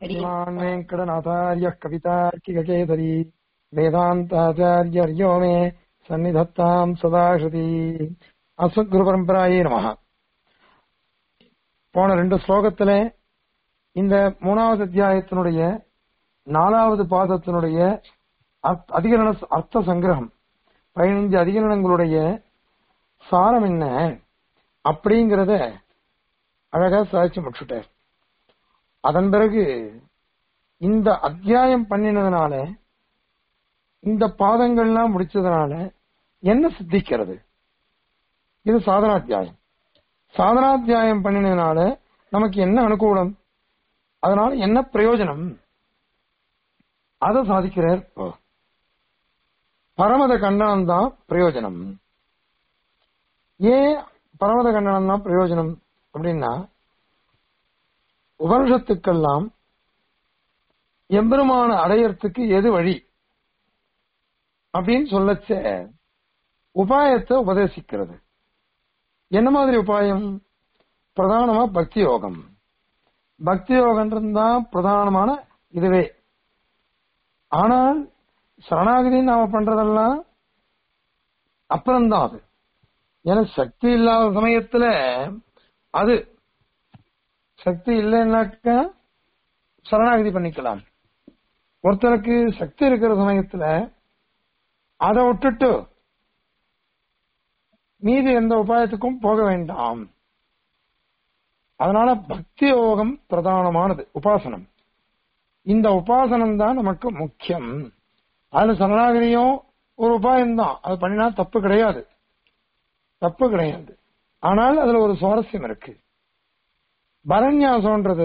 श्रीमान् वेङ्कटनाथार्यः कवितार्किककेसरी वेदान्ताचार्यर्यो मे सन्निधत्ताम् सदा श्रुति அஸ்மத்குரு பரம்பராயே நமஹ போன ரெண்டு ஸ்லோகத்துல இந்த மூணாவது அத்தியாயத்தினுடைய நாலாவது பாதத்தினுடைய அர்த்த- அதிகரண அர்த்த சங்கிரகம் பதினைஞ்சு அதிகரணங்களுடைய சாரம் என்ன அப்படிங்கறத அழகா சாதிச்சு முடிச்சுட்டார் அதன் பிறகு இந்த அத்தியாயம் பண்ணினதுனால இந்த பாதங்கள்லாம் முடிச்சதுனால என்ன சித்திக்கிறது இது சாதனாத்தியாயம் சாதனாத்தியாயம் பண்ணினதுனால நமக்கு என்ன அனுகூலம் அதனால என்ன பிரயோஜனம் அதை சாதிக்கிறார் இப்போ. பரமத கண்டனம் தான் பிரயோஜனம் ஏன் பரமத கண்டனம் தான் பிரயோஜனம் அப்படின்னா உபனிஷத்துக்கெல்லாம் எம்பெருமான அடையறதுக்கு எது வழி அப்படின்னு சொல்லச்ச உபாயத்தை உபதேசிக்கிறது என்ன மாதிரி உபாயம் பிரதானமா பக்தி யோகம் பக்தி யோகன்றது தான் பிரதானமான இதுவே ஆனால் சரணாகதி நாம பண்றதெல்லாம் அப்புறம்தான் அது ஏன்னா சக்தி இல்லாத சமயத்துல அது சக்தி இல்லைன்னாக்கா சரணாகதி பண்ணிக்கலாம் ஒருத்தருக்கு சக்தி இருக்கிற சமயத்துல அதை விட்டுட்டு மீதி எந்த உபாயத்துக்கும் போக வேண்டாம் அதனால பக்தி யோகம் பிரதானமானது உபாசனம் இந்த உபாசனம் தான் நமக்கு முக்கியம் அதுல சரணாகதியும் ஒரு உபாயம் தான் அது பண்ணினா தப்பு கிடையாது தப்பு கிடையாது ஆனால் அதுல ஒரு சுவாரஸ்யம் இருக்கு பரநியாசம்ன்றது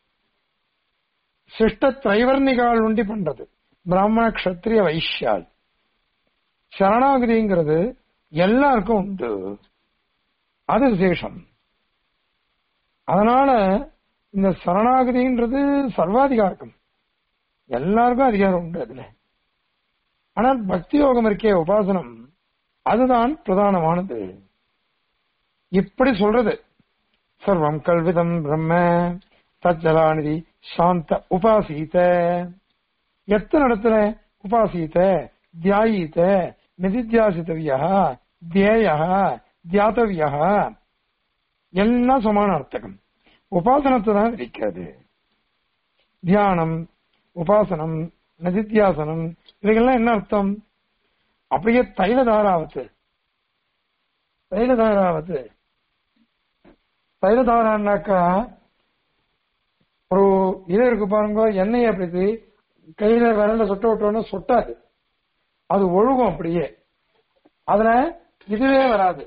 சிஷ்ட திரைவர்ணிகால் உண்டி பண்றது பிராமண கஷத்திரிய வைஷ்யால் சரணாகதிங்கிறது எல்லாருக்கும் உண்டு அது விசேஷம் அதனால இந்த சரணாகதின்றது சர்வாதிகாரம் எல்லாருக்கும் அதிகாரம் உண்டு அதுல ஆனால் பக்தி யோகம் இருக்கே உபாசனம் அதுதான் பிரதானமானது இப்படி சொல்றது சர்வம் கல்விதம் பிரம்ம தஜலாநிதி சாந்த உபாசீத எத்தனை இடத்துல உபாசீத தியாயீத நிதித்தியாசித்தவியா தியேய தியாதவியா எல்லாம் சமான அர்த்தகம் உபாசனத்தை தான் விதிக்கிறது தியானம் உபாசனம் நிதித்தியாசனம் இதுக்கெல்லாம் என்ன அர்த்தம் அப்படியே தைலதாராவத்து தைலதாராவத்து தைலதாரான்னாக்கா ஒரு இது இருக்கு பாருங்க எண்ணெய் அப்படி கையில விரல சொட்ட விட்டோன்னு சொட்டாது அது ஒழுகும் அப்படியே அதுல இதுவே வராது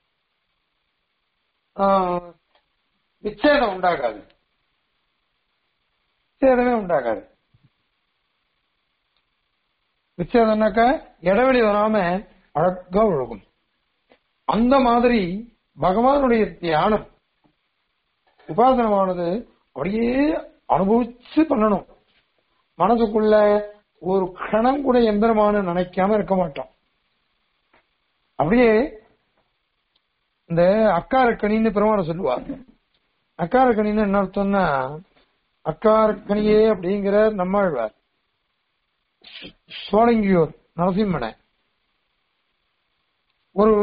ஆஹ், விச்சேதம் உண்டாகாது விச்சேதமே உண்டாகாது விச்சேதம்னாக்கா இடைவெளி வராம அழகா ஒழுகும் அந்த மாதிரி பகவானுடைய தியானம் உபாசனமானது அப்படியே அனுபவிச்சு பண்ணணும் மனசுக்குள்ள ஒரு கணம் கூட எந்திரமான நினைக்காம இருக்க மாட்டோம் அப்படியே இந்த அக்காரக்கணின்னு பெருமாளை சொல்லுவார் அக்காரக்கணின்னு என்ன அர்த்தம்னா அக்காரக்கணியே அப்படிங்கிற நம்மாழ்வார் சோழங்கியூர் நரசிம்மனை ஒரு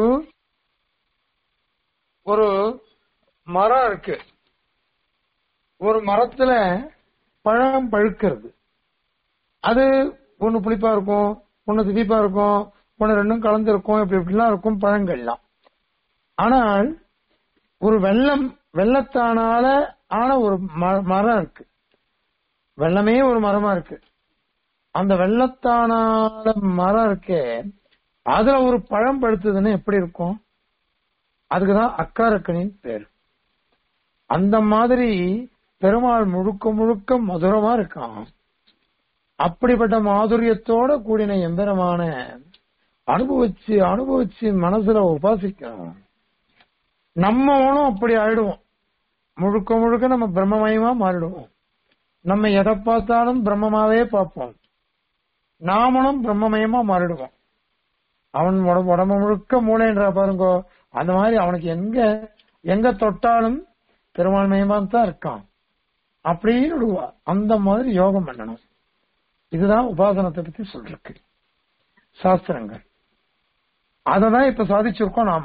ஒரு மரம் இருக்கு ஒரு மரத்துல பழம் பழுக்கிறது அது ஒண்ணு புளிப்பா இருக்கும் ஒண்ணு திதிப்பா இருக்கும் ஒண்ணு ரெண்டும் கலந்து இருக்கும் இப்படி இப்படிலாம் இருக்கும் பழங்கள்லாம் ஆனால் ஒரு வெள்ளம் வெள்ளத்தானால ஆன ஒரு ம- மரம் இருக்கு வெள்ளமே ஒரு மரமா இருக்கு அந்த வெள்ளத்தானால மரம் இருக்கே அதுல ஒரு பழம் பழுத்ததுன்னு எப்படி இருக்கும் அதுக்குதான் அக்காரக்கனின் பேர் அந்த மாதிரி பெருமாள் முழுக்க முழுக்க மதுரமா இருக்கான் அப்படிப்பட்ட மாதுரியத்தோட கூடின எம்பெருமான அனுபவிச்சு அனுபவிச்சு மனசுல உபாசிக்கணும் நம்மளும் அப்படி ஆயிடுவோம் முழுக்க முழுக்க நம்ம பிரம்மமயமா மாறிடுவோம் நம்ம எதை பார்த்தாலும் பிரம்மமாவே பார்ப்போம் நாமளும் பிரம்மமயமா மாறிடுவோம் அவன் உடம்பு உடம்பு முழுக்க மூளைன்றா பாருங்க அந்த மாதிரி அவனுக்கு எங்க எங்க தொட்டாலும் பெருமாள் மயமா தான் இருக்கான் அப்படின்னு விடுவா அந்த மாதிரி யோகம் பண்ணணும் இதுதான் உபாசனத்தை பத்தி சொல்றக்கு சாஸ்திரங்கள் அததான் இப்ப சாதிச்சிருக்கோம் நாம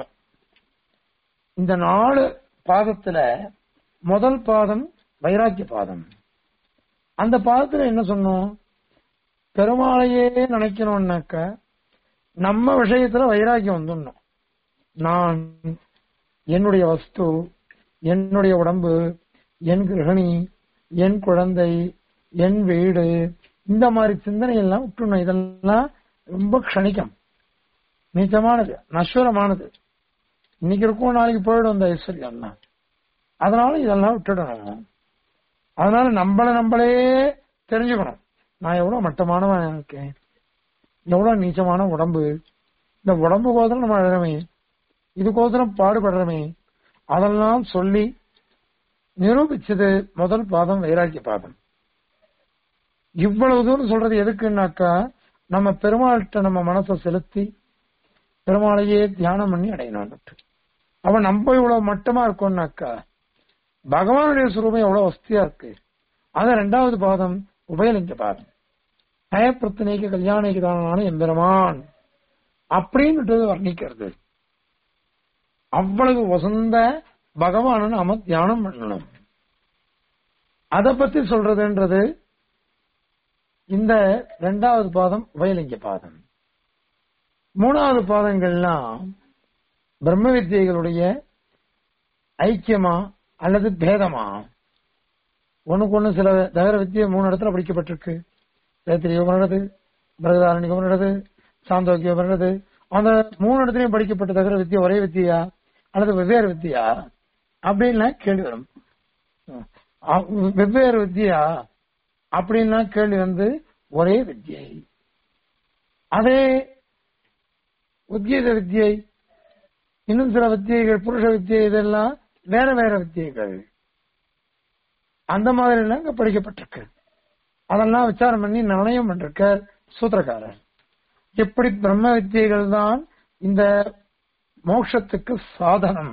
இந்த நாலு பாதத்துல முதல் பாதம் வைராக்கிய பாதம் அந்த பாதத்துல என்ன சொன்னோம் பெருமாளையே நினைக்கணும்னாக்க நம்ம விஷயத்துல வைராக்கியம் வந்துடணும் நான் என்னுடைய வஸ்து என்னுடைய உடம்பு என் கிரகணி என் குழந்தை என் வீடு இந்த மாதிரி சிந்தனை எல்லாம் விட்டுணும் இதெல்லாம் ரொம்ப க்ஷணிக்கம் நீச்சமானது நஸ்வரமானது இன்னைக்கு இருக்கும் நாளைக்கு போயிடும் இந்த ஐஸ்வர்யம் தான் அதனால இதெல்லாம் விட்டுடணும் அதனால நம்மள நம்மளே தெரிஞ்சுக்கணும் நான் எவ்வளவு மட்டமானவன் இருக்கேன் எவ்வளவு நீச்சமான உடம்பு இந்த உடம்புக்கோசரம் நம்ம அழகமே இதுக்கோசரம் பாடுபடுறமே அதெல்லாம் சொல்லி நிரூபிச்சது முதல் பாதம் வைராக்கிய பாதம் இவ்வளவு தூரம் சொல்றது எதுக்குன்னாக்கா நம்ம பெருமாள்கிட்ட நம்ம மனசை செலுத்தி பெருமாளையே தியானம் பண்ணி அடையணும் அவன் நம்ம இவ்வளவு மட்டமா இருக்கோம்னாக்கா பகவானுடைய சுரூபம் எவ்வளவு வசதியா இருக்கு அது ரெண்டாவது பாதம் உபயலிங்க பாதம் நயப்பிரத்தனைக்கு கல்யாணிக்கு தானான எம்பெருமான் அப்படின்னுட்டு வர்ணிக்கிறது அவ்வளவு வசந்த பகவான நாம தியானம் பண்ணணும் அத பத்தி சொல்றதுன்றது இந்த ரெண்டாவது பாதம் உபயலிங்க பாதம் மூணாவது பாதங்கள்லாம் பிரம்ம வித்தியைகளுடைய ஐக்கியமா அல்லது பேதமா ஒண்ணுக்கு ஒண்ணு சில தகர வித்தியை மூணு இடத்துல படிக்கப்பட்டிருக்கு சேத்திரியம் பண்ணுறது பிரகதாரணிகம் பண்ணுறது சாந்தோக்கியம் பண்ணுறது அந்த மூணு இடத்துலயும் படிக்கப்பட்ட தகர வித்தியை ஒரே வித்தியா அல்லது வெவ்வேறு வித்தியா அப்படின்லாம் கேள்வி வரும் அஹ் வெவ்வேறு வித்தியா அப்படின்னா கேள்வி வந்து ஒரே வித்தியை அதே உத்கீத வித்தியை இன்னும் சில வித்தியைகள் புருஷ வித்தியை இதெல்லாம் வேற வேற வித்தியைகள் அந்த மாதிரி எல்லாம் இங்க படிக்கப்பட்டிருக்கு அதெல்லாம் விசாரம் பண்ணி நிர்ணயம் பண்ணிருக்கார் சூத்திரக்காரர் எப்படி பிரம்ம வித்தியைகள் தான் இந்த மோட்சத்துக்கு சாதனம்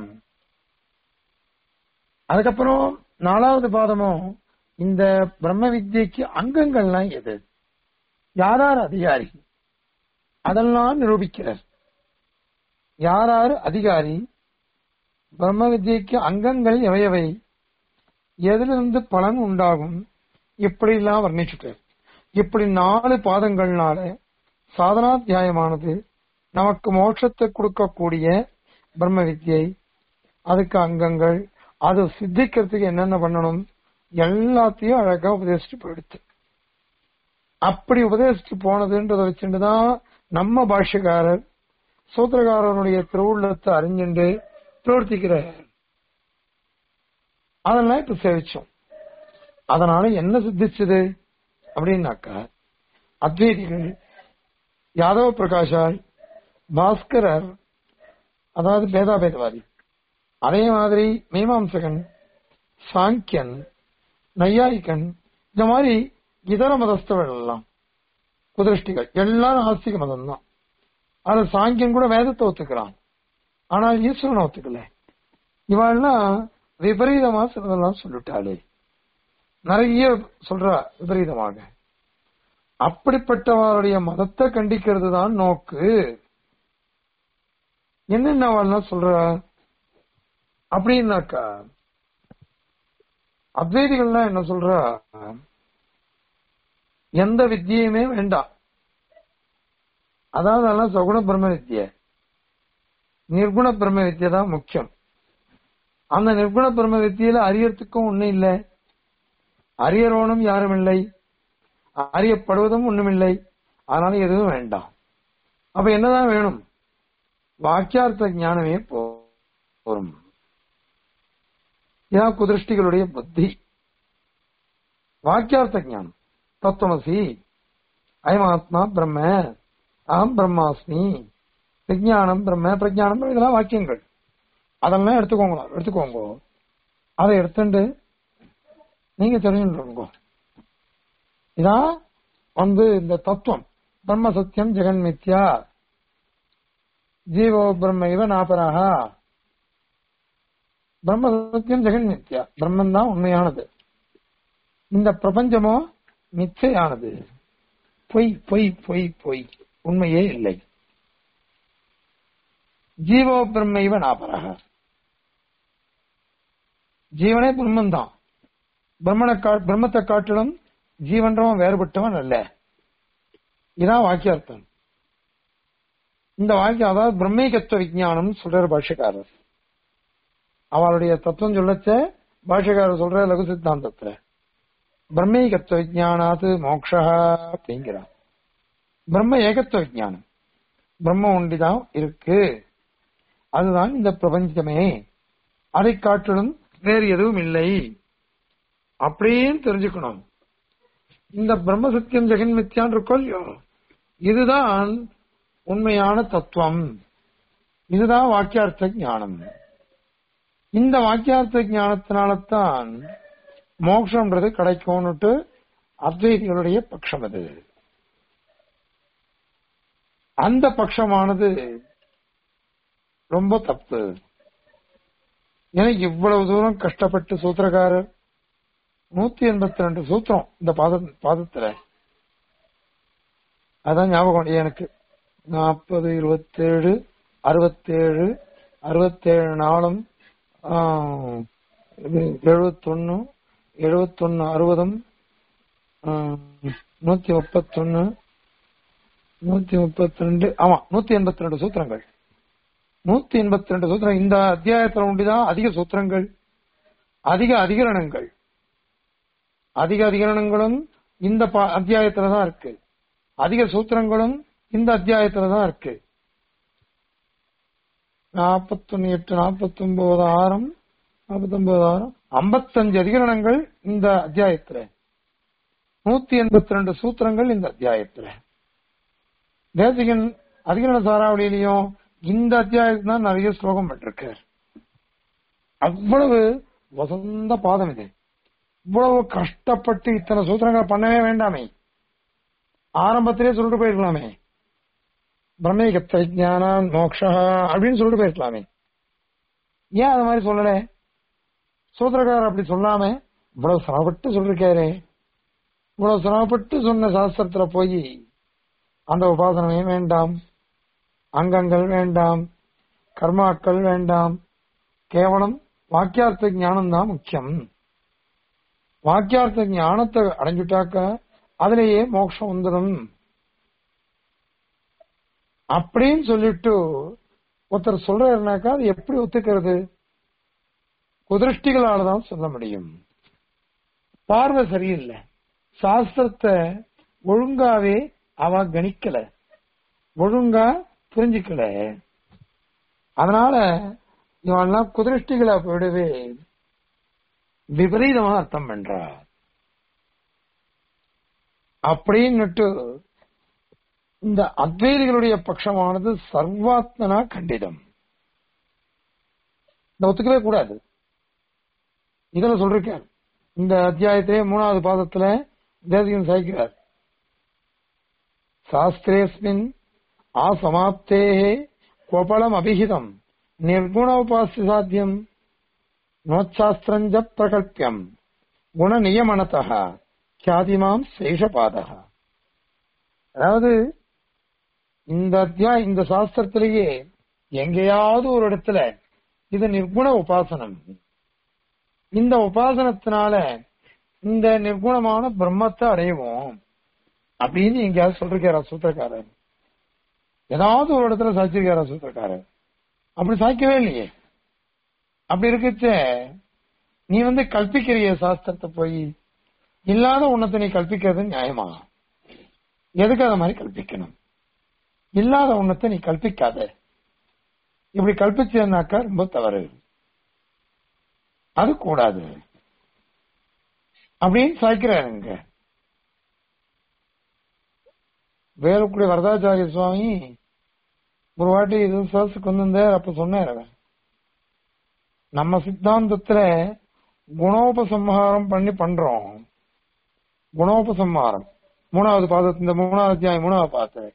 அதுக்கப்புறம் நாலாவது பாதமும் இந்த பிரம்ம வித்தியைக்கு அங்கங்கள்லாம் எது யாரார் அதிகாரி அதெல்லாம் நிரூபிக்கிறார் யாராரு அதிகாரி பிரம்ம வித்தியைக்கு அங்கங்கள் எவையவை எதிலிருந்து பலன் உண்டாகும் இப்படி எல்லாம் வர்ணிச்சுட்டு இப்படி நாலு பாதங்கள்னால சாதனாத்தியாயமானது நமக்கு மோட்சத்தை கொடுக்கக்கூடிய பிரம்ம வித்தியை அதுக்கு அங்கங்கள் அது சித்திக்கிறதுக்கு என்னென்ன பண்ணணும் எல்லாத்தையும் அழகா உபதேசிட்டு போயிடுச்சு அப்படி உபதேசிச்சு போனதுன்றதை வச்சுட்டுதான் நம்ம பாஷ்யக்காரர் சூத்திரக்காரனுடைய திருவுள்ளத்தை அறிஞ்சுண்டு பிரவர்த்திக்கிறார் அதெல்லாம் இப்ப சேவிச்சோம் அதனால என்ன சித்திச்சது அப்படின்னாக்கா அத்வைதிகள் யாதவ பிரகாஷால் பாஸ்கரர் அதாவது பேதாபேதவாதி அதே மாதிரி மீமாம்சகன் சாங்கியன் நையாயிக்கன் இந்த மாதிரி இதர மதஸ்தவர்கள் எல்லாம் குதிருஷ்டிகள் எல்லாரும் ஆஸ்திக மதம் தான் அதுல சாங்கியன் கூட வேதத்தை ஒத்துக்கிறான் ஆனால் ஈஸ்வரனை ஒத்துக்கல இவெல்லாம் விபரீதமா சிலதெல்லாம் சொல்லிட்டாளே நிறைய சொல்றா விபரீதமாக அப்படிப்பட்டவருடைய மதத்தை கண்டிக்கிறது தான் நோக்கு என்னென்ன அவள்லாம் சொல்றா அப்படின்னாக்கா அத்வைதிகள்லாம் என்ன சொல்றா எந்த வித்தியுமே வேண்டாம் அதாவது அதெல்லாம் சகுண பிரம்ம வித்திய நிர்குண பிரம்ம வித்தியை தான் முக்கியம் அந்த நிர்குண பிரம்ம வித்தியில அறியறதுக்கும் ஒண்ணும் இல்லை அறியறவனும் யாரும் இல்லை அறியப்படுவதும் ஒண்ணுமில்லை அதனால எதுவும் வேண்டாம் அப்ப என்னதான் வேணும் வாக்கியார்த்த ஞானமே போரும் இதான் குதிருஷ்டிகளுடைய புத்தி வாக்கியார்த்த ஞானம் தத்துவமசி அயமாத்மா பிரம்ம அகம் பிரம்மாஸ்மி விஜயானம் பிரம்ம பிரஜானம் இதெல்லாம் வாக்கியங்கள் அதெல்லாம் எடுத்துக்கோங்களா எடுத்துக்கோங்க அதை எடுத்துட்டு நீங்க தெரிஞ்சுக்கோங்க இதான் வந்து இந்த தத்துவம் பிரம்ம சத்தியம் ஜெகன் மித்யா ஜீவோ பிரம்ம இவ நாபராக பிரம்ம சத்தியம் ஜெகன் மித்யா பிரம்மன் தான் உண்மையானது இந்த பிரபஞ்சமோ மிச்சையானது பொய் பொய் பொய் பொய் உண்மையே இல்லை ஜீவோ பிரம்மைவ நாபரக ஜீவனே பிரம்மந்தான் பிரம்மனை கா பிரம்மத்தை காட்டிலும் ஜீவன்றவன் வேறுபட்டவன் அல்ல இதான் வாக்கியார்த்தம் இந்த வாக்கியம் அதாவது பிரம்மேகத்துவ விஜயானம் சொல்றாரு பாஷ்யக்காரர் அவளுடைய தத்துவம் சொல்லச்ச பாஷ்யக்காரர் சொல்ற லகு சித்தாந்தத்துல பிரம்மேகத்துவ விஜயானாத்து மோக்ஷா அப்படிங்கிறான் பிரம்ம ஏகத்துவ விஜயானம் பிரம்ம ஒண்டிதான் இருக்கு அதுதான் இந்த பிரபஞ்சமே அதை காட்டிலும் வேறு எதுவும் இல்லை அப்படின்னு தெரிஞ்சுக்கணும் இந்த பிரம்ம சத்தியம் ஜெகன் மித்யான் இருக்கோ இல்லையோ இதுதான் உண்மையான தத்துவம் இதுதான் வாக்கியார்த்த ஞானம் இந்த வாக்கியார்த்த ஞானத்தினால்தான் மோட்சம்ன்றது கிடைக்கும்னுட்டு அத்வைதிகளுடைய பட்சம் அது அந்த பட்சமானது ரொம்ப தப்பு எனக்கு இவ்வளவு தூரம் கஷ்டப்பட்டு சூத்திரக்காரர் நூத்தி எண்பத்தி ரெண்டு சூத்திரம் இந்த பாத பாதத்துல அதான் ஞாபகம் எனக்கு நாற்பது இருபத்தேழு அறுபத்தேழு அறுபத்தேழு நாளும் எழுபத்தொன்னு எழுபத்தொன்னு அறுபதும் நூத்தி முப்பத்தொன்னு நூத்தி முப்பத்தி ரெண்டு ஆமா நூத்தி எண்பத்தி ரெண்டு சூத்திரங்கள் நூத்தி எண்பத்தி ரெண்டு சூத்திரம் இந்த அத்தியாயத்தில் உண்டுதான் அதிக சூத்திரங்கள் அதிக அதிகரணங்கள் அதிக அதிகரணங்களும் இந்த அத்தியாயத்துல தான் இருக்கு அதிக சூத்திரங்களும் இந்த அத்தியாயத்துல தான் இருக்கு நாற்பத்தொன்னு எட்டு நாற்பத்தி ஒன்பது ஆறம் நாற்பத்தி ஒன்பது ஆறம் ஐம்பத்தஞ்சு அதிகரணங்கள் இந்த அத்தியாயத்துல நூத்தி எண்பத்தி ரெண்டு சூத்திரங்கள் இந்த அத்தியாயத்துல தேசிகன் அதிகரண சாராவளியிலையும் இந்த அத்தியாயத்துல தான் நிறைய ஸ்லோகம் பெற்றிருக்கார் அவ்வளவு வசந்த பாதம் இது இவ்வளவு கஷ்டப்பட்டு இத்தனை சூத்திரங்களை பண்ணவே வேண்டாமே ஆரம்பத்திலே சொல்லிட்டு போயிருக்கலாமே பிரம்மேகத்த விஜானம் மோக்ஷா அப்படின்னு சொல்லிட்டு போயிருக்கலாமே ஏன் அது மாதிரி சொல்லல சூத்திரக்காரர் அப்படி சொல்லாம இவ்வளவு சிரமப்பட்டு சொல்லிருக்காரு இவ்வளவு சிரமப்பட்டு சொன்ன சாஸ்திரத்துல போய் அந்த உபாசனமே வேண்டாம் அங்கங்கள் வேண்டாம் கர்மாக்கள் வேண்டாம் கேவலம் வாக்கியார்த்த ஞானம் தான் முக்கியம் வாக்கியார்த்த ஞானத்தை அடைஞ்சுட்டாக்க அதுலேயே மோட்சம் வந்துடும் அப்படின்னு சொல்லிட்டு ஒருத்தர் சொல்றாருனாக்கா அது எப்படி ஒத்துக்கிறது குதிருஷ்டிகளால தான் சொல்ல முடியும் பார்வை சரியில்லை சாஸ்திரத்தை ஒழுங்காவே அவ கணிக்கல ஒழுங்கா புரிஞ்சுக்கல அதனால இவெல்லாம் குதிருஷ்டிகளை போயிடவே விபரீதமா அர்த்தம் பண்றா அப்படின்னுட்டு இந்த அத்வைதிகளுடைய பட்சமானது சர்வாத்மனா கண்டிதம் இந்த ஒத்துக்கவே கூடாது இதுல சொல்றார் இந்த அத்தியாயத்திலே மூணாவது பாதத்துல தேசிகன் சாய்க்கிறார் சாஸ்திரேஸ்மின் ஆசமாப்தே கோபலம் அபிஹிதம் நிர்குண உபாசிய சாத்தியம் நோச்சாஸ்திரஞ்ச பிரகல்பியம் குண நியமனத்தா கியாதிமாம் சேஷபாதக அதாவது இந்த அத்தியாய இந்த சாஸ்திரத்திலேயே எங்கேயாவது ஒரு இடத்துல இது நிர்குண உபாசனம் இந்த உபாசனத்தினால இந்த நிர்குணமான பிரம்மத்தை அடைவோம் அப்படின்னு எங்கேயாவது சொல்றாரா சூத்திரக்காரர் ஏதாவது ஒரு இடத்துல சாய்ச்சிருக்காரா சூத்திரக்காரர் அப்படி சாய்க்கவே இல்லையே அப்படி இருக்கச்ச நீ வந்து கல்பிக்கிறிய சாஸ்திரத்தை போய் இல்லாத உன்னத்தை நீ கல்பிக்கிறது நியாயமா எதுக்கு அத மாதிரி கல்பிக்கணும் இல்லாத உன்னத்தை நீ கல்பிக்காத இப்படி கல்பிச்சேன்னாக்கா ரொம்ப தவறு அது கூடாது அப்படின்னு சாய்க்கிறாருங்க வேலுக்குடி வரதாச்சாரிய சுவாமி ஒரு வாட்டி இது சர்ச்சுக்கு வந்திருந்தார் அப்ப சொன்னார் அவர் நம்ம சித்தாந்தத்துல குணோபசம்ஹாரம் பண்ணி பண்றோம் குணோபசம்ஹாரம் மூணாவது பாதத்து இந்த மூணாவது அத்தியாயம் மூணாவது பாதத்தை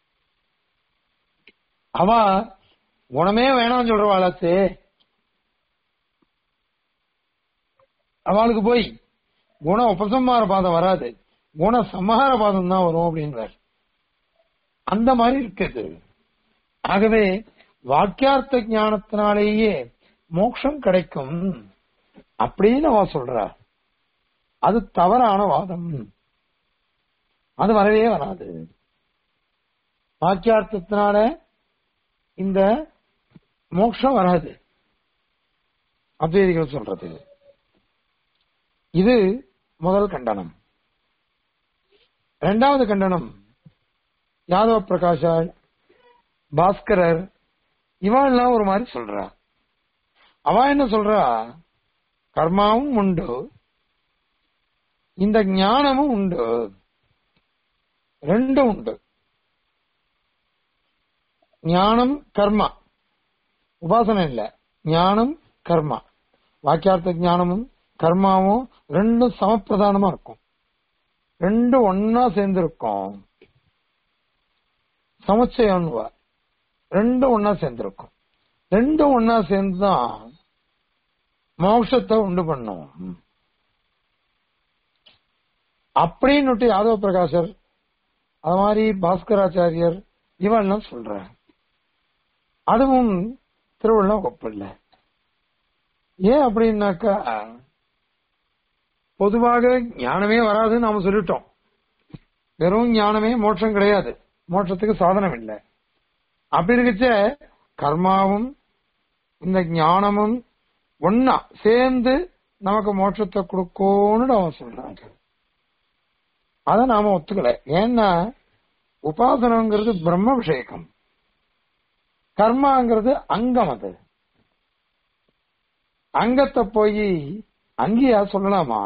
அவ குணமே வேணாம்னு சொல்றவாளாச்சு அவளுக்கு போய் குண உபசம்மார பாதம் வராது குண சம்ஹார பாதம் தான் வரும் அப்படின்றார் அந்த மாதிரி இருக்குது ஆகவே வாக்கியார்த்த ஞானத்தினாலேயே மோட்சம் கிடைக்கும் அப்படின்னு அவ சொல்றா அது தவறான வாதம் அது வரவே வராது வாக்கியார்த்தத்தினால இந்த மோட்சம் வராது அத்வைதிகள் சொல்றது இது முதல் கண்டனம் இரண்டாவது கண்டனம் யாதவ பிரகாஷால் பாஸ்கரர் இவாள்லாம் ஒரு மாதிரி சொல்றா அவ என்ன சொல்றா கர்மாவும் உண்டு இந்த ஞானமும் உண்டு ரெண்டும் உண்டு ஞானம் கர்மா உபாசனை இல்ல ஞானம் கர்மா வாக்கியார்த்த ஞானமும் கர்மாவும் ரெண்டும் சமப்பிரதானமா இருக்கும் ரெண்டும் ஒன்னா சேர்ந்து இருக்கும் சமுச்சயம்னுவா ரெண்டும் ஒன்னா சேர்ந்திருக்கும் ரெண்டும் ஒன்னா சேர்ந்துதான் மோட்சத்தை உண்டு பண்ணும் அப்படின்னு யாதவ பிரகாசர் அது மாதிரி பாஸ்கராச்சாரியர் இவெல்லாம் சொல்ற அதுவும் திருவள்ளம் ஒப்பில்ல ஏன் அப்படின்னாக்கா பொதுவாக ஞானமே வராதுன்னு நாம சொல்லிட்டோம் வெறும் ஞானமே மோட்சம் கிடையாது மோட்சத்துக்கு சாதனம் இல்லை அப்படி இருக்கச்ச கர்மாவும் இந்த ஞானமும் ஒன்னா சேர்ந்து நமக்கு மோட்சத்தை கொடுக்கும்னு அவன் சொல்றாங்க அதை நாம ஒத்துக்கல ஏன்னா உபாசனங்கிறது பிரம்ம விஷயக்கம் கர்மாங்கிறது அங்கம் அது அங்கத்தை போய் அங்கேயா சொல்லலாமா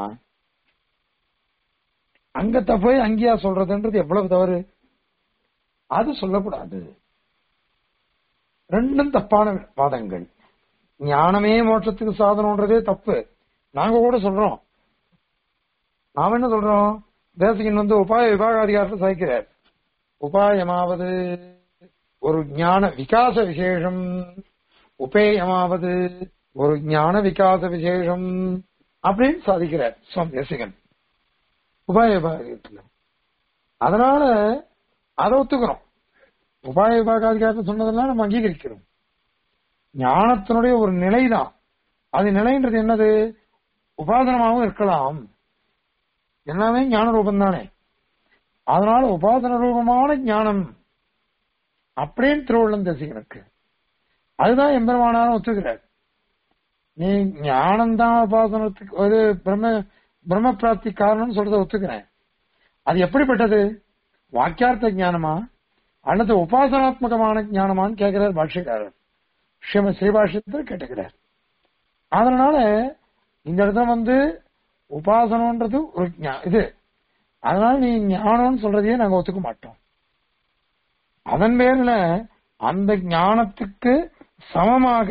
அங்கத்தை போய் அங்கேயா சொல்றதுன்றது எவ்வளவு தவறு அது சொல்லக்கூடாது ரெண்டும் தப்பான வாதங்கள் ஞானமே மோட்சத்துக்கு சாதனம்ன்றதே தப்பு நாங்க கூட சொல்றோம் நாம என்ன சொல்றோம் தேசிகன் வந்து உபாய விபாகாதிகாரத்தை சாய்க்கிறார் உபாயமாவது ஒரு ஞான விகாச விசேஷம் உபேயமாவது ஒரு ஞான விகாச விசேஷம் அப்படின்னு சாதிக்கிறார் சுவாமி தேசிகன் உபாய விபாகத்துல அதனால அதை ஒத்துக்கிறோம் உபாய விபாகாதிகாரத்தை சொன்னதெல்லாம் நம்ம அங்கீகரிக்கிறோம் ஞானத்தினுடைய ஒரு நிலைதான் அது நிலைன்றது என்னது உபாதனமாகவும் இருக்கலாம் எல்லாமே ஞான ரூபம் தானே அதனால உபாசன ரூபமான ஞானம் அப்படின்னு திருவள்ளம் தரிசிகனுக்கு அதுதான் எம்பெருமானாலும் ஒத்துக்கிறார் நீ ஞானம்தான் உபாசனத்துக்கு ஒரு பிரம்ம பிரம்ம பிராப்தி காரணம்னு சொல்றத ஒத்துக்கிறேன் அது எப்படிப்பட்டது வாக்கியார்த்த ஞானமா அல்லது உபாசனாத்மகமான ஞானமான்னு கேட்கிறார் பாஷ்யக்காரர் ஸ்ரீம ஸ்ரீபாஷ்யத்தில் கேட்டுக்கிறார் அதனால இந்த இடத்துல வந்து உபாசனம்ன்றது ஒரு ஞா- இது அதனால நீ ஞானம்னு சொல்றதையே நாங்க ஒத்துக்க மாட்டோம் அதன் பேர்ல அந்த ஞானத்துக்கு சமமாக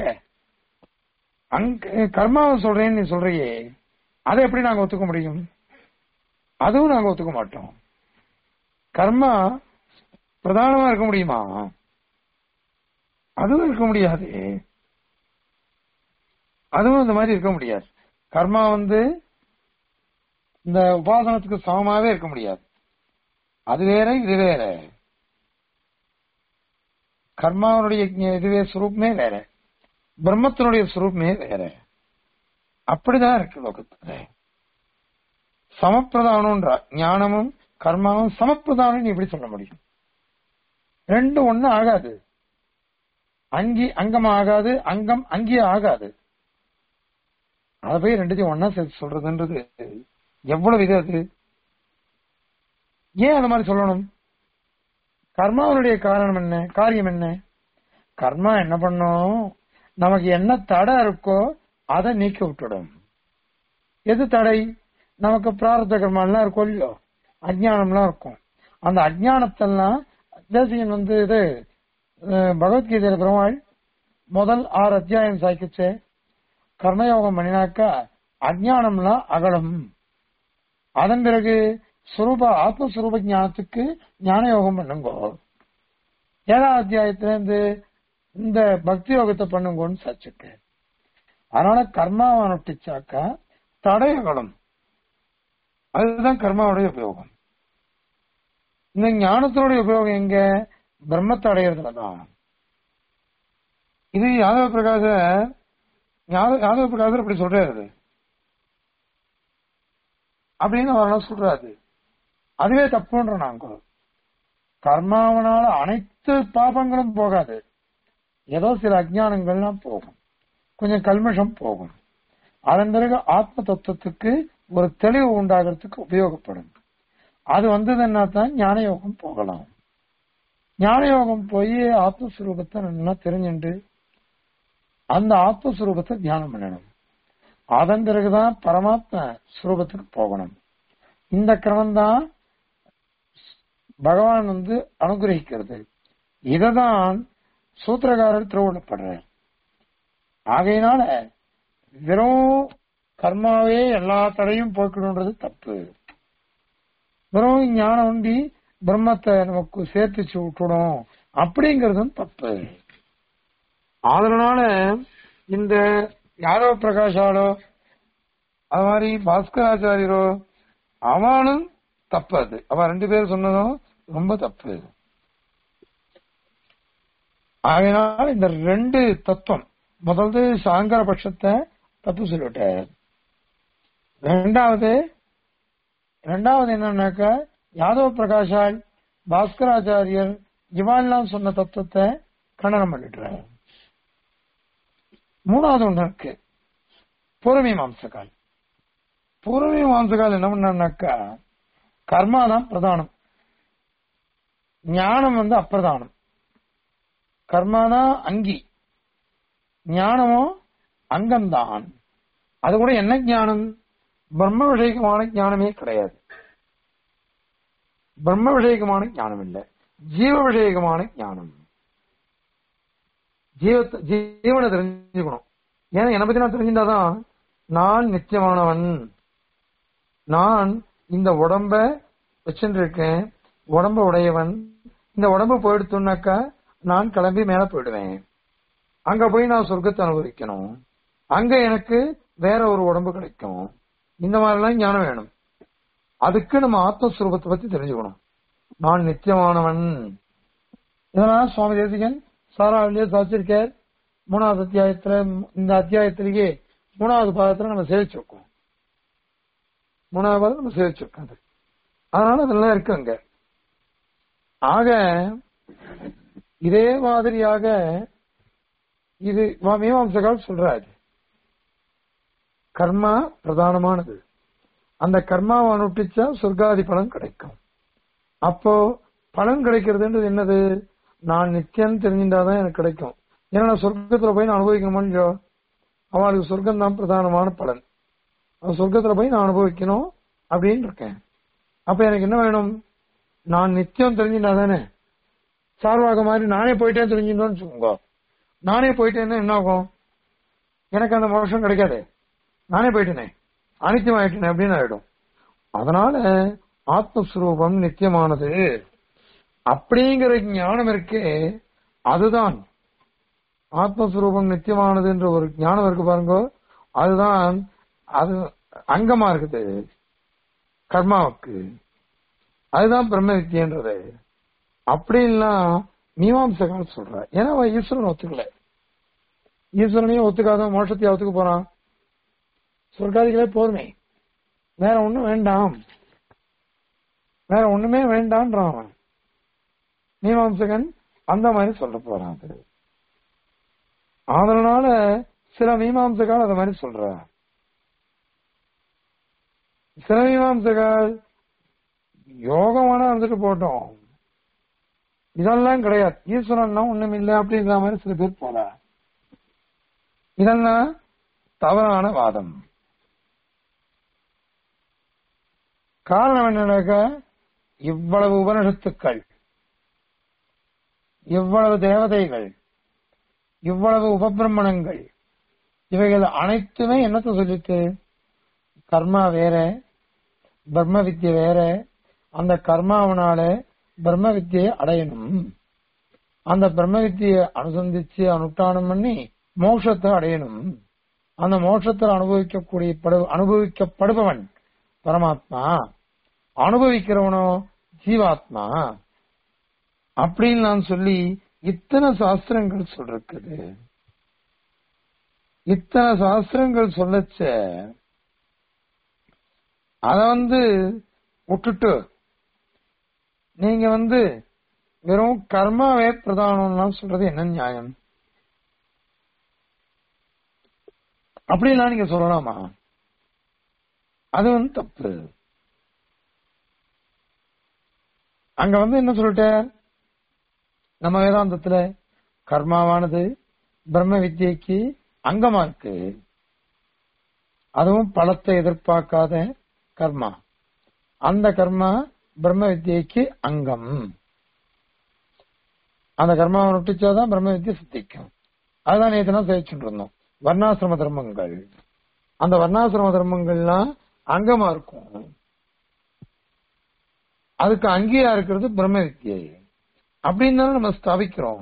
அங்க கர்மாவை சொல்றேன்னு நீ சொல்றியே அதை எப்படி நாங்க ஒத்துக்க முடியும் அதுவும் நாங்க ஒத்துக்க மாட்டோம் கர்மா பிரதானமா இருக்க முடியுமா அதுவும் இருக்க முடியாது அதுவும் இந்த மாதிரி இருக்க முடியாது கர்மா வந்து இந்த உபாசனத்துக்கு சமமாவே இருக்க முடியாது அது வேற இது வேற கர்மாவனுடைய இதுவே சுரூபமே வேற பிரம்மத்தினுடைய சுரூபமே வேற அப்படிதான் இருக்கு லோகத்துல சமப்பிரதானம்ன்ற ஞானமும் கர்மாவும் சமப்பிரதானம் நீ எப்படி சொல்ல முடியும் ரெண்டும் ஒண்ணு ஆகாது அங்கி அங்கம் ஆகாது அங்கம் அங்கேயே ஆகாது அதை போய் ரெண்டுத்தையும் ஒன்னா சேர்த்து சொல்றதுன்றது எவ்வளவு இது அது ஏன் அந்த மாதிரி சொல்லணும் கர்மாவனுடைய காரணம் என்ன காரியம் என்ன கர்மா என்ன பண்ணும் நமக்கு என்ன தடை இருக்கோ அதை நீக்கி விட்டுடும் எது தடை நமக்கு பிராரத்த கர்மா எல்லாம் இருக்கும் இல்லையோ அஜ்ஞானம்லாம் இருக்கும் அந்த அஜ்ஞானத்தெல்லாம் தேசியன் வந்து இது அஹ், பகவத்கீதையில பெருமாள் முதல் ஆறு அத்தியாயம் சாய்க்குச்சே கர்மயோகம் பண்ணினாக்கா அஜ்ஞானம்லாம் அகலம் அதன் பிறகு சுரூப ஆத்மஸ்வரூப ஞானத்துக்கு ஞான யோகம் பண்ணுங்கோ ஏழாம் அத்தியாயத்துல இருந்து இந்த பக்தி யோகத்தை பண்ணுங்கோன்னு சச்சுக்கு அதனால கர்மாவை நொட்டிச்சாக்கா தடை அகலம் அதுதான் கர்மாவுடைய உபயோகம் இந்த ஞானத்தினுடைய உபயோகம் எங்க பிரம்மத்தை அடையிறதுல தான் இது யாதவ பிரகாச ஞான- யாதவ பிரகாசர் அப்படி சொல்றாரு அப்படின்னு அவரெல்லாம் சொல்றாரு அதுவே தப்புன்ற நாங்க கர்மாவனால அனைத்து பாபங்களும் போகாது ஏதோ சில அஜ்ஞானங்கள்லாம் போகும் கொஞ்சம் கல்மஷம் போகும் அதன் பிறகு ஆத்ம தத்துவத்துக்கு ஒரு தெளிவு உண்டாகிறதுக்கு உபயோகப்படும் அது வந்ததுன்னா தான் ஞான யோகம் போகலாம் ஞான யோகம் போய் ஆத்மஸ்வரூபத்தை நல்லா தெரிஞ்சுண்டு அந்த ஆத்மஸ்வரூபத்தை தியானம் பண்ணணும் அதன் பிறகுதான் பரமாத்ம ஸ்வரூபத்துக்கு போகணும் இந்த கிரமம் தான் பகவான் வந்து அனுகிரகிக்கிறது இததான் சூத்திரகாரர் திருவுள்ளப்படுறார் ஆகையினால வெறும் கர்மாவே எல்லா தடையும் போக்கணுன்றது தப்பு வெறும் ஞானம் உண்டி பிரம்மத்தை நமக்கு சேர்த்துச்சு விட்டுடும் அப்படிங்கறதும் தப்பு அதனால இந்த யாரோ பிரகாஷாலோ அது மாதிரி பாஸ்கராச்சாரியரோ அவனும் தப்பு அது அவன் ரெண்டு பேரும் சொன்னதும் ரொம்ப தப்பு ஆகையினால இந்த ரெண்டு தத்துவம் முதல்ல சாங்கர பட்சத்தை தப்பு சொல்லிவிட்டார் ரெண்டாவது ரெண்டாவது என்னன்னாக்கா யாதவ பிரகாஷால் பாஸ்கராச்சாரியர் இவாள்லாம் சொன்ன தத்துவத்தை கண்டனம் பண்ணிட்டுறாரு மூணாவது ஒண்ணு இருக்கு பூர்வமீமாம்சகால் பூர்வமீமாம்சகால் என்ன பண்ணான்னாக்கா கர்மா தான் பிரதானம் ஞானம் வந்து அப்பிரதானம் கர்மா தான் அங்கி ஞானமோ அங்கம்தான் அது கூட என்ன ஞானம் பிரம்ம விஷயகமான ஞானமே கிடையாது பிரம்ம விஷயகமான ஞானம் இல்ல ஜீவ விஷயகமான ஞானம் ஜீவத்தை ஜீவனை தெரிஞ்சுக்கணும் ஏன்னா என்னை பத்தி நான் தெரிஞ்சிருந்தாதான் நான் நித்தியமானவன் நான் இந்த உடம்ப வச்சுட்டு இருக்கேன் உடம்ப உடையவன் இந்த உடம்பு போயிடுத்துனாக்கா நான் கிளம்பி மேல போயிடுவேன் அங்க போய் நான் சொர்க்கத்தை அனுபவிக்கணும் அங்க எனக்கு வேற ஒரு உடம்பு கிடைக்கும் இந்த மாதிரிலாம் ஞானம் வேணும் அதுக்கு நம்ம ஆத்மஸ்வரூபத்தை பத்தி தெரிஞ்சுக்கணும் நான் நித்தியமானவன் இதெல்லாம் சுவாமி தேசிகன் சாராவிலேயே சாச்சிருக்கார் மூணாவது அத்தியாயத்துல இந்த அத்தியாயத்திலேயே மூணாவது பாதத்துல நம்ம சேவிச்சிருக்கோம் மூணாவது பாதம் நம்ம சேவிச்சிருக்கோம் அது. அதனால அதெல்லாம் இருக்கு அங்க ஆக இதே மாதிரியாக இது மீமாம்சகால் சொல்றாரு கர்மா பிரதானமானது அந்த கர்மாவை அனுப்பிச்சா சொர்க்காதி பலன் கிடைக்கும் அப்போ பலன் கிடைக்கிறதுன்றது என்னது நான் நித்தியம் தெரிஞ்சிருந்தாதான் எனக்கு கிடைக்கும் ஏன்னா நான் சொர்க்கத்துல போய் நான் அனுபவிக்கணுமோ இல்லையோ அவளுக்கு சொர்க்கம் தான் பிரதானமான பலன் அந்த சொர்க்கத்துல போய் நான் அனுபவிக்கணும் அப்படின்னு இருக்கேன் அப்ப எனக்கு என்ன வேணும் நான் நித்தியம் தெரிஞ்சிருந்தா தானே சார்வாக மாதிரி நானே போயிட்டேன் தெரிஞ்சிருந்தோன்னு வச்சுக்கோங்க நானே போயிட்டேன்னா என்ன ஆகும் எனக்கு அந்த மோஷம் கிடைக்காது நானே போயிட்டேனே அனித்தியம் ஆயிட்டேனே அப்படின்னு ஆயிடும் அதனால ஆத்மஸ்வரூபம் நித்தியமானது அப்படிங்கிற ஞானம் இருக்கே அதுதான் ஆத்மஸ்வரூபம் நித்தியமானது என்ற ஒரு ஞானம் இருக்கு பாருங்க அதுதான் அது அங்கமா இருக்குது கர்மாவுக்கு அதுதான் பிரம்ம வித்தியன்றது அப்படின்லாம் மீமாம்சகால் சொல்ற ஏன்னா அவன் ஈஸ்வரன் ஒத்துக்கல ஈஸ்வரனையும் ஒத்துக்காத மோட்சத்தையும் ஒத்துக்க போறான் சொர்க்காதிகளே போதுமே வேற ஒண்ணும் வேண்டாம் வேற ஒண்ணுமே வேண்டான்றான் அவன் மீமாம்சகன் அந்த மாதிரி சொல்ல போறான் அது அதனால சில மீமாம்சகால் அத மாதிரி சொல்ற சில மீமாம்சகால் யோகமான இருந்துட்டு போட்டோம் இதெல்லாம் கிடையாது ஈஸ்வரன்னா ஒண்ணும் இல்லை அப்படிங்கிற மாதிரி சில பேர் போற இதெல்லாம் தவறான வாதம் காரணம் என்னன்னாக்கா இவ்வளவு உபனிஷத்துக்கள் இவ்வளவு தேவதைகள் இவ்வளவு உபபிரமணங்கள் இவைகள் அனைத்துமே என்னத்த சொல்லிட்டு கர்மா வேற பிரம்ம வித்யை வேற அந்த கர்மாவனால பிரம்ம வித்தியை அடையணும் அந்த பிரம்ம வித்தியை அனுசந்திச்சு அனுஷ்டானம் பண்ணி மோட்சத்தை அடையணும் அந்த மோட்சத்தில் அனுபவிக்கக்கூடிய படு அனுபவிக்கப்படுபவன் பரமாத்மா அனுபவிக்கிறவனோ ஜீவாத்மா அப்படின்னு நான் சொல்லி இத்தனை சாஸ்திரங்கள் சொல்லிருக்குது இத்தனை சாஸ்திரங்கள் சொல்லச்ச அத வந்து விட்டுட்டு நீங்க வந்து வெறும் கர்மாவே பிரதானம்லாம் சொல்றது என்ன நியாயம் அப்படிலாம் நீங்க சொல்லலாமா அது வந்து தப்பு அங்க வந்து என்ன சொல்லிட்டார் நம்ம வேதாந்தத்துல கர்மாவானது பிரம்ம வித்யைக்கு அங்கமா இருக்கு அதுவும் பலத்தை எதிர்பார்க்காத கர்மா அந்த கர்மா பிரம்ம வித்யைக்கு அங்கம் அந்த கர்மாவை நொட்டிச்சாதான் பிரம்ம வித்யை சித்திக்கும் அதுதான் நேற்று நான் சேவிச்சுட்டு இருந்தோம் வர்ணாசிரம தர்மங்கள் அந்த வர்ணாசிரம தர்மங்கள்லாம் அங்கமா இருக்கும் அதுக்கு அங்கேயா இருக்கிறது பிரம்ம வித்யை அப்படின்னு தானே நம்ம ஸ்தாபிக்கிறோம்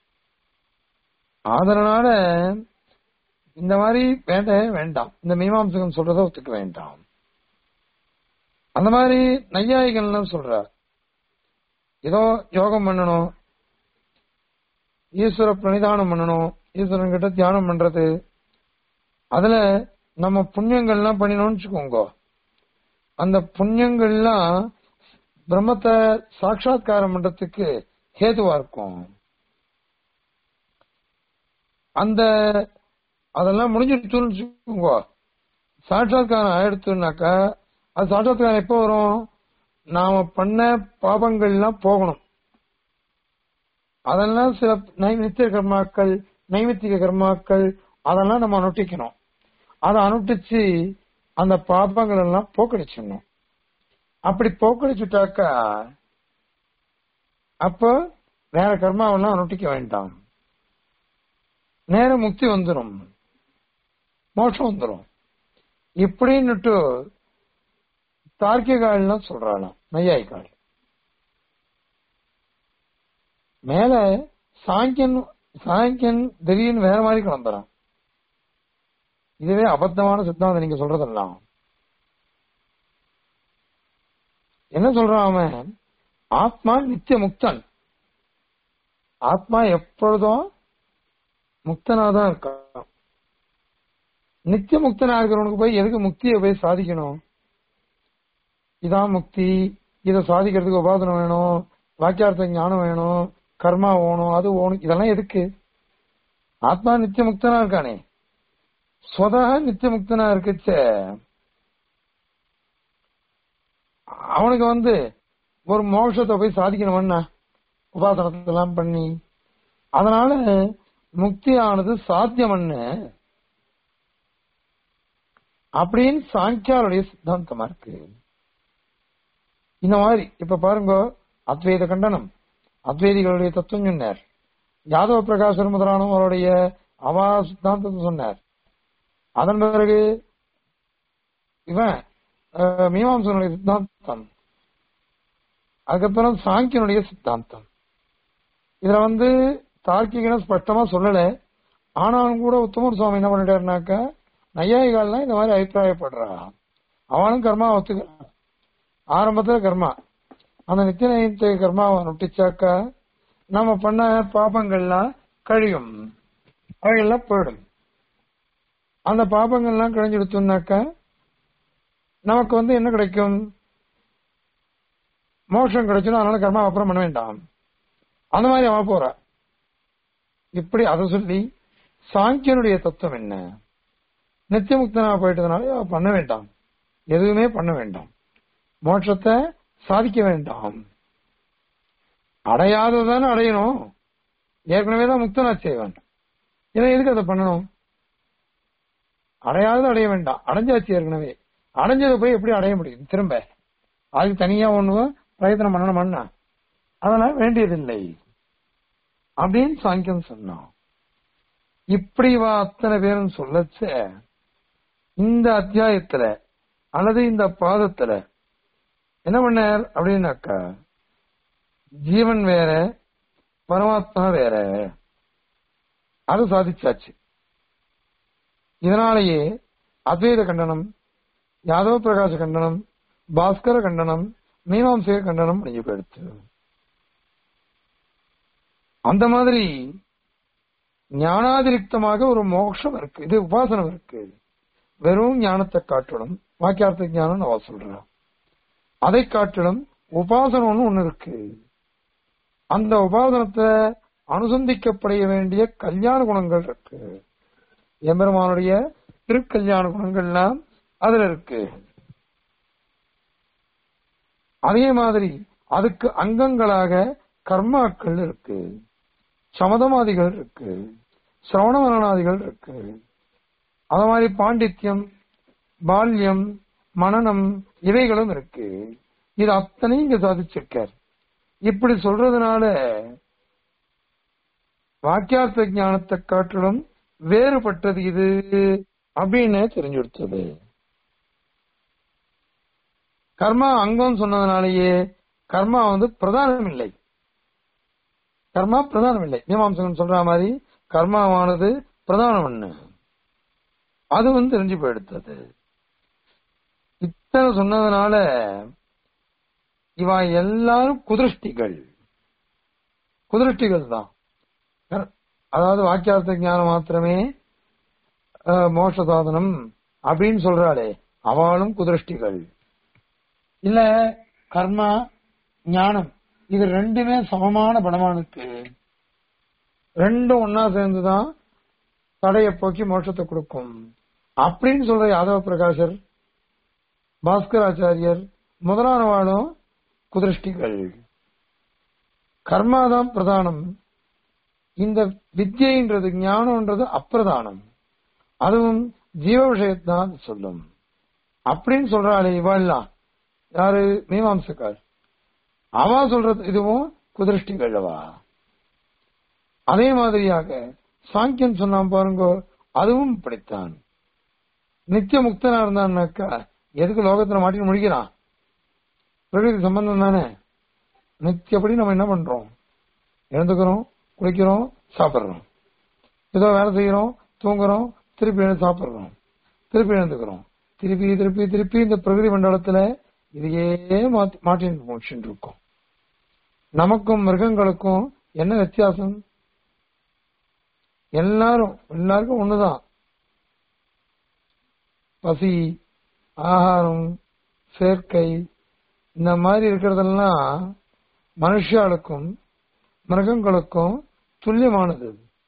அதனால இந்த மாதிரி வேண்டவே வேண்டாம் இந்த மீமாம்சகம் சொல்றத ஒத்துக்க வேண்டாம் அந்த மாதிரி நையாயிகள்லாம் சொல்றார் ஏதோ யோகம் பண்ணணும் ஈஸ்வர பிரணிதானம் பண்ணணும் ஈஸ்வரன் கிட்ட தியானம் பண்றது அதுல நம்ம புண்ணியங்கள்லாம் பண்ணினோம்னு வச்சுக்கோங்க அந்த புண்ணியங்கள்லாம் பிரம்மத்தை சாட்சா்காரம் பண்றதுக்கு ஹேதுவா இருக்கும் அந்த அதெல்லாம் முடிஞ்சிருச்சுன்னு வச்சுக்கோங்க சாட்சாத்காரம் ஆயிடுச்சுனாக்கா அது சாட்சாத்காரம் எப்போ வரும் நாம பண்ண பாபங்கள்லாம் போகணும் அதெல்லாம் சில நைமித்திய கர்மாக்கள் நைமித்திக கர்மாக்கள் அதெல்லாம் நம்ம அனுஷ்டிக்கணும் அதை அனுஷ்டிச்சு அந்த பாபங்கள் எல்லாம் போக்கடிச்சிடணும் அப்படி போக்கடிச்சுட்டாக்கா அப்போ வேற கர்மாவெல்லாம் அனுஷ்டிக்க வேண்டாம் நேர முக்தி வந்துடும் மோட்சம் வந்துடும் இப்படின்னுட்டு தார்க்கிகால்லாம் சொல்றாளாம் நையாய்க்காள் மேல சாங்கியன் சாங்கியன் திடீர்னு வேற மாதிரி கிளம்புறான் இதுவே அபத்தமான சித்தாந்தம் நீங்க சொல்றதெல்லாம் என்ன சொல்றான் அவன் ஆத்மா நித்திய முக்தன் ஆத்மா எப்பொழுதும் முக்தனா தான் இருக்கான் நித்திய முக்தனா இருக்கிறவனுக்கு போய் எதுக்கு முக்தியை போய் சாதிக்கணும் இதான் முக்தி இதை சாதிக்கிறதுக்கு உபாதனம் வேணும் வாக்கியார்த்த ஞானம் வேணும் கர்மா ஓணும் அது ஓணும் இதெல்லாம் எதுக்கு ஆத்மா நித்திய முக்தனா இருக்கானே ஸ்வதா நித்திய முக்தனா இருக்குச்ச அவனுக்கு வந்து ஒரு மோட்சத்தை போய் சாதிக்கணும்னா உபாசனத்தெல்லாம் பண்ணி அதனால முக்தியானது சாத்தியம்னு அப்படின்னு சாங்கியாருடைய சித்தாந்தமா இருக்கு இந்த மாதிரி இப்ப பாருங்க அத்வைத கண்டனம் அத்வைதிகளுடைய தத்துவம் சொன்னார் யாதவ பிரகாசர் முதலானவரும் அவருடைய அவா சித்தாந்தத்தை சொன்னார் அதன் பிறகு இவன் அஹ், மீமாம்சனுடைய சித்தாந்தம் அதுக்கப்புறம் சாங்கியனுடைய சித்தாந்தம் இதுல வந்து தார்க்கிகன ஸ்பஷ்டமா சொல்லல ஆனாலும் கூட உத்தமர் சுவாமி என்ன பண்ணிட்டாருனாக்கா நையாயிகால்லாம் இந்த மாதிரி அபிப்பிராயப்படுறா அவனும் கர்மா ஒத்துக்கிறான் ஆரம்பத்துல கர்மா அந்த நித்திய நைத்திய கர்மாவை நொட்டிச்சாக்கா நம்ம பண்ண பாபங்கள்லாம் கழியும் அவைகள்லாம் போயிடும் அந்த பாபங்கள்லாம் கழிஞ்செடுத்தோம்னாக்கா நமக்கு வந்து என்ன கிடைக்கும் மோட்சம் கிடைச்சிடும் அதனால கர்மா அப்புறம் பண்ண வேண்டாம் அந்த மாதிரி அவன் போறா இப்படி அதை சொல்லி சாங்கியனுடைய தத்துவம் என்ன நித்தியமுக்தனா போயிட்டதுனால அவ பண்ண வேண்டாம் எதுவுமே பண்ண வேண்டாம் மோட்சத்தை சாதிக்க வேண்டாம் அடையாததானே அடையணும் ஏற்கனவே தான் முக்தனா செய்வான் இதை எதுக்கு அதை பண்ணணும் அடையாதது அடைய வேண்டாம் அடைஞ்சாச்சு ஏற்கனவே அடைஞ்சதை போய் எப்படி அடைய முடியும் திரும்ப அதுக்கு தனியா ஒண்ணு பிரயத்தனம் பண்ணணும்னா அதனால வேண்டியதில்லை அப்படின்னு சாங்கியம் சொன்னான் இப்படி வா அத்தனை பேரும் சொல்லச்ச இந்த அத்தியாயத்துல அல்லது இந்த பாதத்துல என்ன பண்ணார் அப்படின்னாக்கா ஜீவன் வேற பரமாத்மா வேற அது சாதிச்சாச்சு இதனாலேயே அத்வைத கண்டனம் யாதவ பிரகாச கண்டனம் பாஸ்கர கண்டனம் மீமாம்சக கண்டனம் முடிஞ்சு போயிடுத்து அந்த மாதிரி ஞானாதிரிக்தமாக ஒரு மோட்சம் இருக்கு இது உபாசனம் இருக்கு வெறும் ஞானத்தை காட்டிலும் வாக்கியார்த்த ஞானம் அவ சொல்றான் அதை காட்டிலும் உபாசனம்னு ஒண்ணு இருக்கு அந்த உபாசனத்தை அனுசந்திக்கப்பட வேண்டிய கல்யாண குணங்கள் இருக்கு எம்பெருமானுடைய திருக்கல்யாண குணங்கள்லாம் அதுல இருக்கு அதே மாதிரி அதுக்கு அங்கங்களாக கர்மாக்கள் இருக்கு சமதமாதிகள் இருக்கு சிரவண மரணாதிகள் இருக்கு அது மாதிரி பாண்டித்யம் பால்யம் மனநம் இவைகளும் இருக்கு இது அத்தனையும் இங்க சாதிச்சிருக்கார் இப்படி சொல்றதுனால வாக்கியார்த்த ஞானத்தை காட்டிலும் வேறுபட்டது இது அப்படின்னு தெரிஞ்சு கொடுத்தது கர்மா அங்கம் சொன்னதுனாலேயே கர்மா வந்து பிரதானம் இல்லை கர்மா பிரதானம் இல்லை மீமாம்சகன் சொல்ற மாதிரி கர்மாவானது பிரதானம் ஒண்ணு அது வந்து தெரிஞ்சு போயிடுத்தது இத்தனை சொன்னதுனால இவ எல்லாரும் குதிருஷ்டிகள் குதிருஷ்டிகள் தான் அதாவது வாக்கியார்த்த ஞானம் மாத்திரமே மோட்ச சாதனம் அப்படின்னு சொல்றாளே அவளும் குதிருஷ்டிகள் இல்ல கர்மா ஞானம் இது ரெண்டுமே சமமான பலமானுக்கு ரெண்டும் ஒன்னா சேர்ந்துதான் தடையை போக்கி மோட்சத்தை கொடுக்கும் அப்படின்னு சொல்ற யாதவ பிரகாஷர் பாஸ்கராச்சாரியர் முதலானவாளும் குதிருஷ்டிகள் கர்மாதான் பிரதானம் இந்த வித்யன்றது ஞானம்ன்றது அப்பிரதானம் அதுவும் ஜீவ விஷயத்தான் சொல்லும் அப்படின்னு சொல்றாளே இவாள்லாம் யாரு மீமாம்சக்கார் அவா சொல்றது இதுவும் குதிருஷ்டிகள் அவா அதே மாதிரியாக சாங்கியன் சொன்னான் பாருங்க அதுவும் இப்படித்தான் நித்திய முக்தனா இருந்தான்னாக்கா எதுக்கு லோகத்துல மாட்டி முடிக்கிறான் பிரகிருதி சம்பந்தம் தானே நித்தியப்படி நம்ம என்ன பண்றோம் எழுந்துக்கிறோம் குளிக்கிறோம் சாப்பிடுறோம் ஏதோ வேலை செய்யறோம் தூங்குறோம் திருப்பி எழுந்து சாப்பிடுறோம் திருப்பி எழுந்துக்கிறோம் திருப்பி திருப்பி திருப்பி இந்த பிரகிருதி மண்டலத்துல இதையே மாத்தி மாட்டின்னு முடிச்சுட்டு இருக்கோம் நமக்கும் மிருகங்களுக்கும் என்ன வித்தியாசம் எல்லாரும் எல்லாருக்கும் ஒண்ணுதான் பசி ஆகாரம் சேர்க்கை இந்த மாதிரி இருக்கிறதெல்லாம் மனுஷாளுக்கும் மிருகங்களுக்கும் துல்லியமானது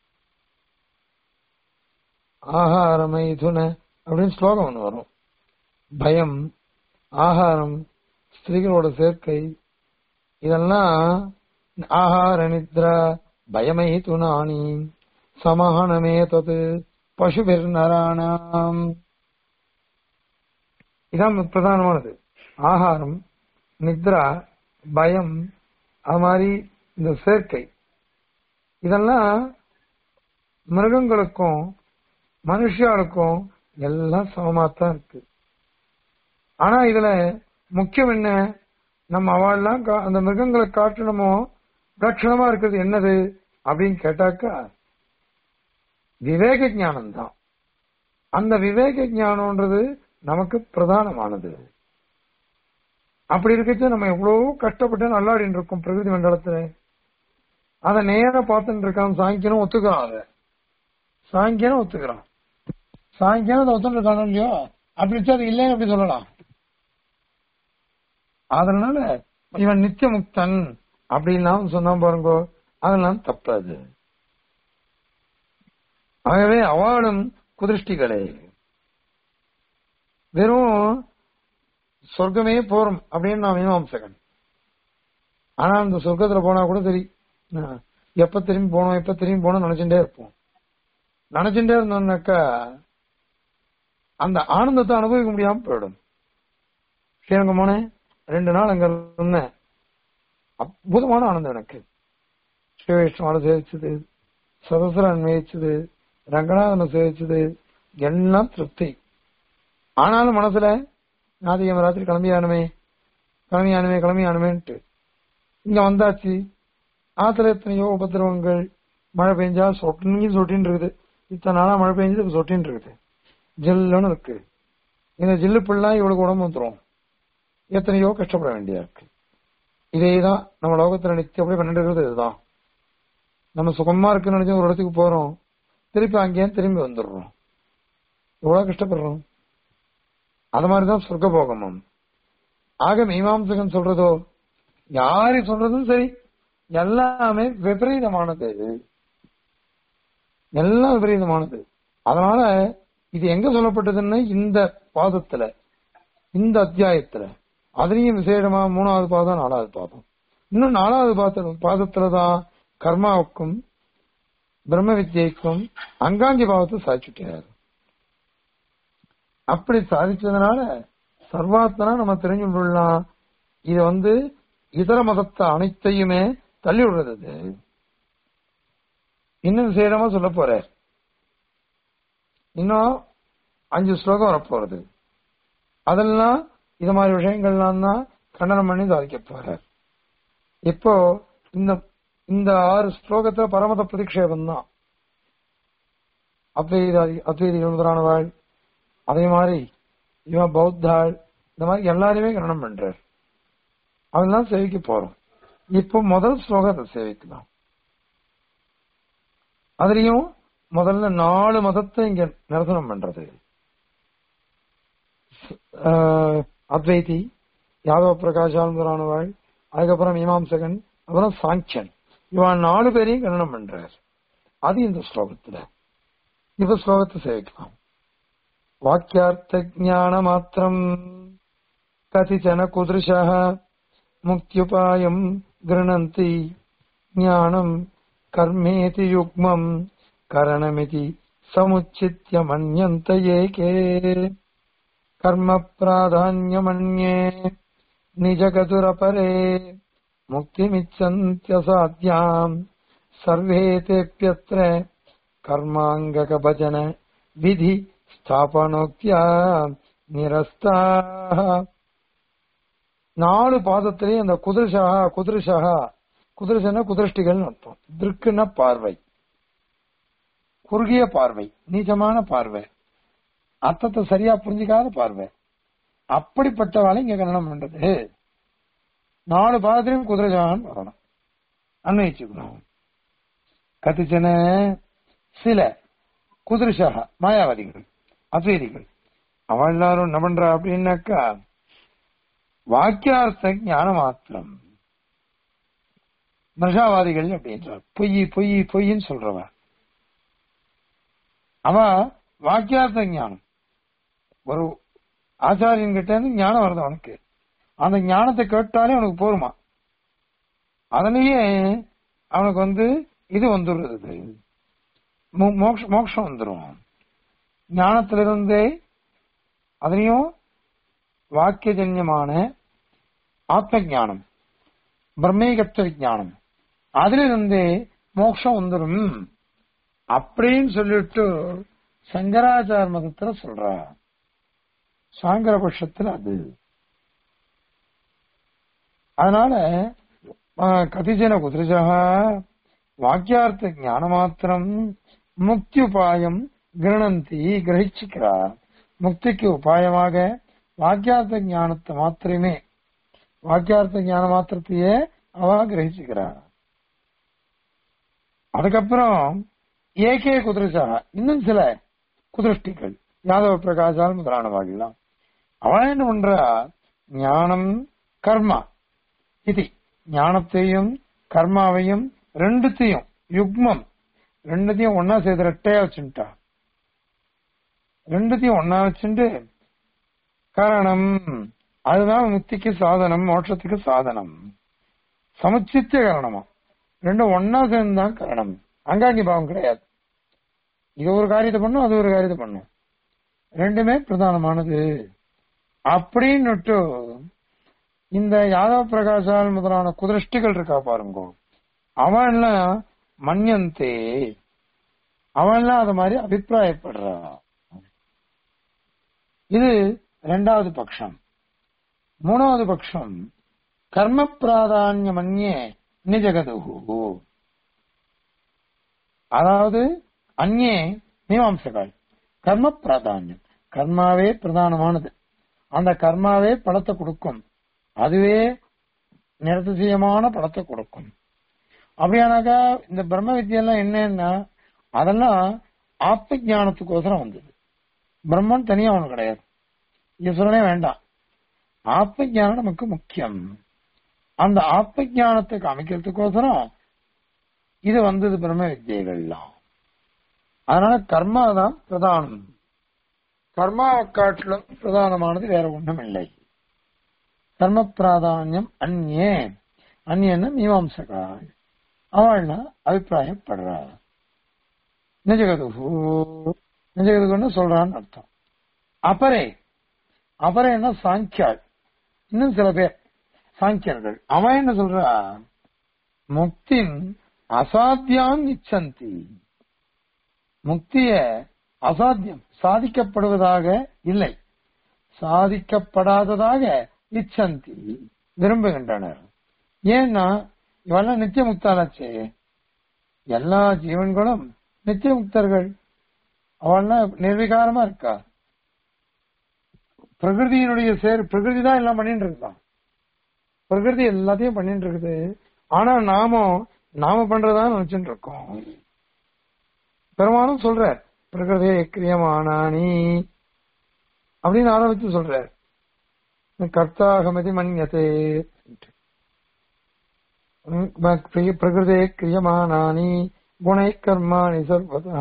ஆகாரமை துண அப்படின்னு ஸ்லோகம் ஒன்று வரும் பயம் ஆகாரம் ஸ்திரீகளோட சேர்க்கை இதெல்லாம் ஆகார நித்ரா பயமை துணானி சமஹனமே தது பசுபிர் நராணாம் இதான் பிரதானமானது ஆகாரம் நித்ரா பயம் அது மாதிரி இந்த சேர்க்கை இதெல்லாம் மிருகங்களுக்கும் மனுஷாளுக்கும் எல்லாம் சமமாத்தான் இருக்கு ஆனா இதுல முக்கியம் என்ன நம்ம அவள்லாம் அந்த மிருகங்களை காட்டணுமோ லட்சணமா இருக்கிறது என்னது அப்படின்னு கேட்டாக்கா விவேக ஞானம் தான் அந்த விவேக ஞானம்ன்றது நமக்கு பிரதானமானது அப்படி இருக்கச்சு நம்ம எவ்வளவு கஷ்டப்பட்டு நல்லாடின்னு இருக்கோம் பிரகிருதி மண்டலத்துல அத நேர பார்த்துட்டு இருக்கான் சாயங்காலம் ஒத்துக்கிறான் அத சாயங்காலம் ஒத்துக்கிறான் சாயங்காலம் அதை ஒத்துட்டு இருக்கானோ இல்லையோ அப்படி அது இல்லைன்னு அப்படி சொல்லலாம் அதனால இவன் நித்திய முக்தன் அப்படின்லாம் சொன்னா பாருங்க அதெல்லாம் தப்பாது ஆகவே அவளும் குதிருஷ்டிகளே வெறும் சொர்க்கமே போறோம் அப்படின்னு நான் மீமாம்சகன் ஆனா அந்த சொர்க்கத்துல போனா கூட சரி எப்ப திரும்பி போனோம் எப்ப திரும்பி போனோம் நினைச்சுட்டே இருப்போம் நினைச்சுட்டே இருந்தோம்னாக்கா அந்த ஆனந்தத்தை அனுபவிக்க முடியாம போயிடும் ஸ்ரீரங்கம் போனேன் ரெண்டு நாள் அங்க இருந்தேன் அற்புதமான ஆனந்தம் எனக்கு ஸ்ரீவைஷ்ணவால சேவிச்சது சதசர அன்வயிச்சது ரங்கநாதனை சேவிச்சது எல்லாம் திருப்தி ஆனாலும் மனசுல நாதிகம் ராத்திரி கிளம்பியானுமே கிளம்பியானுமே கிளம்பியானுமேன்ட்டு இங்க வந்தாச்சு ஆத்துல எத்தனையோ உபத்திரவங்கள் மழை பெஞ்சா சொட்டின்னு சொட்டின்னு இருக்குது இத்தனை நாளா மழை பெஞ்சது இப்ப சொட்டின்னு இருக்குது ஜில்லுன்னு இருக்கு இந்த ஜில்லு பிள்ளை இவளுக்கு உடம்பு வந்துடும் எத்தனையோ கஷ்டப்பட வேண்டியா இருக்கு இதேதான் நம்ம லோகத்துல நித்தியப்படி பண்ணிட்டு இருக்கிறது இதுதான் நம்ம சுகமா இருக்குன்னு நினைச்சு ஒரு இடத்துக்கு போறோம் திருப்பி அங்கேயே திரும்பி வந்துடுறோம் எவ்வளவு கஷ்டப்படுறோம் அது மாதிரிதான் சொர்க்க போகமும் ஆக மீமாம்சகன் சொல்றதோ யாரு சொல்றதும் சரி எல்லாமே விபரீதமானது எல்லாம் விபரீதமானது அதனால இது எங்க சொல்லப்பட்டதுன்னு இந்த பாதத்துல இந்த அத்தியாயத்துல அதுலயும் விசேஷமா மூணாவது பாதம் நாலாவது பாதம் இன்னும் நாலாவது பாதம் பாதத்துலதான் கர்மாவுக்கும் பிரம்ம வித்யைக்கும் அங்காங்கி பாவத்தை சாதிச்சுட்டார் அப்படி சாதிச்சதுனால சர்வாத்மனா நம்ம தெரிஞ்சு கொள்ளலாம் இது வந்து இதர மதத்தை அனைத்தையுமே தள்ளி விடுறது இது. இன்னும் விசேஷமா சொல்ல போற இன்னும் அஞ்சு ஸ்லோகம் வரப்போறது அதெல்லாம் இது மாதிரி விஷயங்கள்லாம் தான் கண்டனம் பண்ணி சாதிக்க போறார் இப்போ இந்த இந்த ஆறு ஸ்லோகத்துல பரமத பிரதிக்ஷேபம் தான் அத்வைத அத்வைதிகள் முதலானவாள் அதே மாதிரி இவன் பௌத்தாள் இந்த மாதிரி எல்லாரையுமே கண்டனம் பண்றார் அதெல்லாம் சேவிக்க போறோம் இப்போ முதல் ஸ்லோகத்தை சேவிக்கலாம் அதுலயும் முதல்ல நாலு மதத்தை இங்க நிரசனம் பண்றது ஆஹ் அத்வைதி யாதவ பிரகாஷானந்தரானவாள் அதுக்கப்புறம் மீமாம்சகன் அப்புறம் சாங்கியன் இவன் நாலு பேரையும் கண்டனம் பண்றார் அது இந்த ஸ்லோகத்துல இப்ப ஸ்லோகத்தை சேவிக்கலாம் வாக்கியார்த்த ஜான மாத்திரம் கதிச்சன குதிருஷா முக்தியுபாயம் கிருணந்தி ஞானம் கர்மேதி யுக்மம் கரணமிதி சமுச்சித்ய மன்யந்த ஏகே கர்ம பிராதான்யமன்யே நிஜகதுரபரே முக்திமிச்சந்தியசாத்யாம் சர்வே தேப்யத்ர கர்மாங்ககபஜன விதி ஸ்தாபனோக்தியா நிரஸ்தாக நாலு பாதத்திலேயே அந்த குதிர்ஷா குதிர்ஷா குதிர்ஷன குதிருஷ்டிகள் அர்த்தம் திருக்குன பார்வை குறுகிய பார்வை நீச்சமான பார்வை அர்த்தத்தை சரியா புரிஞ்சுக்காத பார்வை அப்படிப்பட்டவாளை இங்க கண்டனம் பண்றது நாலு பாதத்திலையும் குதிரைஜான் வரணும் அன்வயிச்சுக்கணும் கத்திச்சன சில குதிரைஷாக மாயாவாதிகள் அத்வைதிகள் அவன் எல்லாரும் என்ன பண்றா அப்படின்னாக்கா வாக்கியார்த்த ஞான மாத்திரம் மனுஷாவாதிகள் அப்படின்றார் பொய் பொய் பொய்ன்னு சொல்றவ அவ வாக்கியார்த்த ஞானம் ஒரு ஆச்சாரியன் கிட்ட இருந்து ஞானம் வருது அவனுக்கு அந்த ஞானத்தை கேட்டாலே அவனுக்கு போருமா அதனையே அவனுக்கு வந்து இது வந்துடுறது மோ- மோக்ஷ- மோட்சம் வந்துடும் ஞானத்திலிருந்தே அதனையும் வாக்கியஜன்யமான ஆத்ம ஞானம் பிரம்மேகத்துவ ஞானம் அதிலிருந்தே மோட்சம் வந்துடும் அப்படின்னு சொல்லிட்டு சங்கராச்சார மதத்துல சொல்றா சாங்கர பட்சத்துல அது அதனால ஆஹ், கதிஜன குதிரஜா வாக்கியார்த்த ஞான மாத்திரம் முக்தி உபாயம் கிரணந்தி கிரகிச்சுக்கிறா முக்திக்கு உபாயமாக வாக்கியார்த்த ஞானத்தை மாத்திரமே வாக்கியார்த்த ஞான மாத்திரத்தையே அவ கிரகிச்சுக்கிறா அதுக்கப்புறம் ஏகே குதிரசா இன்னும் சில குதிருஷ்டிகள் யாதவ பிரகாசால் முதலானவாகலாம் அவன் என்ன பண்றா ஞானம் கர்மா இது ஞானத்தையும் கர்மாவையும் ரெண்டுத்தையும் யுக்மம் ரெண்டுத்தையும் ஒன்னா சேர்த்து ரெட்டையா வச்சுட்டா ரெண்டுத்தையும் ஒன்னா வச்சுட்டு காரணம் அதுதான் முக்திக்கு சாதனம் மோட்சத்துக்கு சாதனம் சமுச்சித்திய காரணமா ரெண்டும் ஒன்னா சேர்ந்துதான் காரணம் அங்காங்கி பாவம் கிடையாது இது ஒரு காரியத்தை பண்ணும் அது ஒரு காரியத்தை பண்ணும் ரெண்டுமே பிரதானமானது அப்படின்னுட்டு இந்த யாதவ பிரகாசால் முதலான குதிருஷ்டிகள் இருக்கா பாருங்க அவன்லாம் மன்யந்தே அவன்லாம் அது மாதிரி அபிப்பிராயப்படுறா இது ரெண்டாவது பட்சம் மூணாவது பட்சம் கர்ம பிராதான்யமன்யே நிஜகதுகு அதாவது அந்நே மீமாம்சகால் கர்ம பிராதான்யம் கர்மாவே பிரதானமானது அந்த கர்மாவே பலத்தை கொடுக்கும் அதுவே நிரதிசயமான பலத்தை கொடுக்கும் அப்படியானாக்கா இந்த பிரம்ம வித்தியெல்லாம் என்னன்னா அதெல்லாம் ஆத்ம ஞானத்துக்கோசரம் வந்தது பிரம்மன் தனியா ஒண்ணு கிடையாது ஈஸ்வரனே வேண்டாம் ஆத்ம ஞானம் நமக்கு முக்கியம் அந்த ஆத்ம ஞானத்தை காமிக்கிறதுக்கோசரம் இது வந்தது பிரம்ம வித்தியைகள்லாம் அதனால கர்மா தான் பிரதானம் கர்மாவை காட்டிலும் பிரதானமானது வேற ஒன்றும் இல்லை கர்ம பிராதானியம் அந்நே அந்நியன்னு மீமாம்சகா அவள்னா அபிப்பிராயப்படுறா நிஜகது நிஜகதுன்னு சொல்றான்னு அர்த்தம் அபரே அபரேன்னா சாங்கியாள் இன்னும் சில பேர் சாங்கியர்கள் அவன் என்ன சொல்றா முக்தின் அசாத்தியாம் இச்சந்தி முக்திய அசாத்தியம் சாதிக்கப்படுவதாக இல்லை சாதிக்கப்படாததாக இச்சந்தி விரும்புகின்றனர் ஏன்னா இவெல்லாம் நித்திய முக்தாலாச்சே எல்லா ஜீவன்களும் நித்திய முக்தர்கள் அவள்லாம் நிர்விகாரமா இருக்கா பிரகிருதியினுடைய சேர் பிரகிருதி தான் எல்லாம் பண்ணிட்டு இருக்கான் பிரகிருதி எல்லாத்தையும் பண்ணிட்டு இருக்குது ஆனா நாமும் நாம பண்றதா நினைச்சுட்டு இருக்கோம் பெருமானும் சொல்ற பிரகிருதியை கிரியமானானி அப்படின்னு ஆரம்பிச்சு சொல்றார் கர்த்தாகமதி மன்யத்தே பிரகிருதே கிரியமானானி குணை கர்மாணி சர்வதா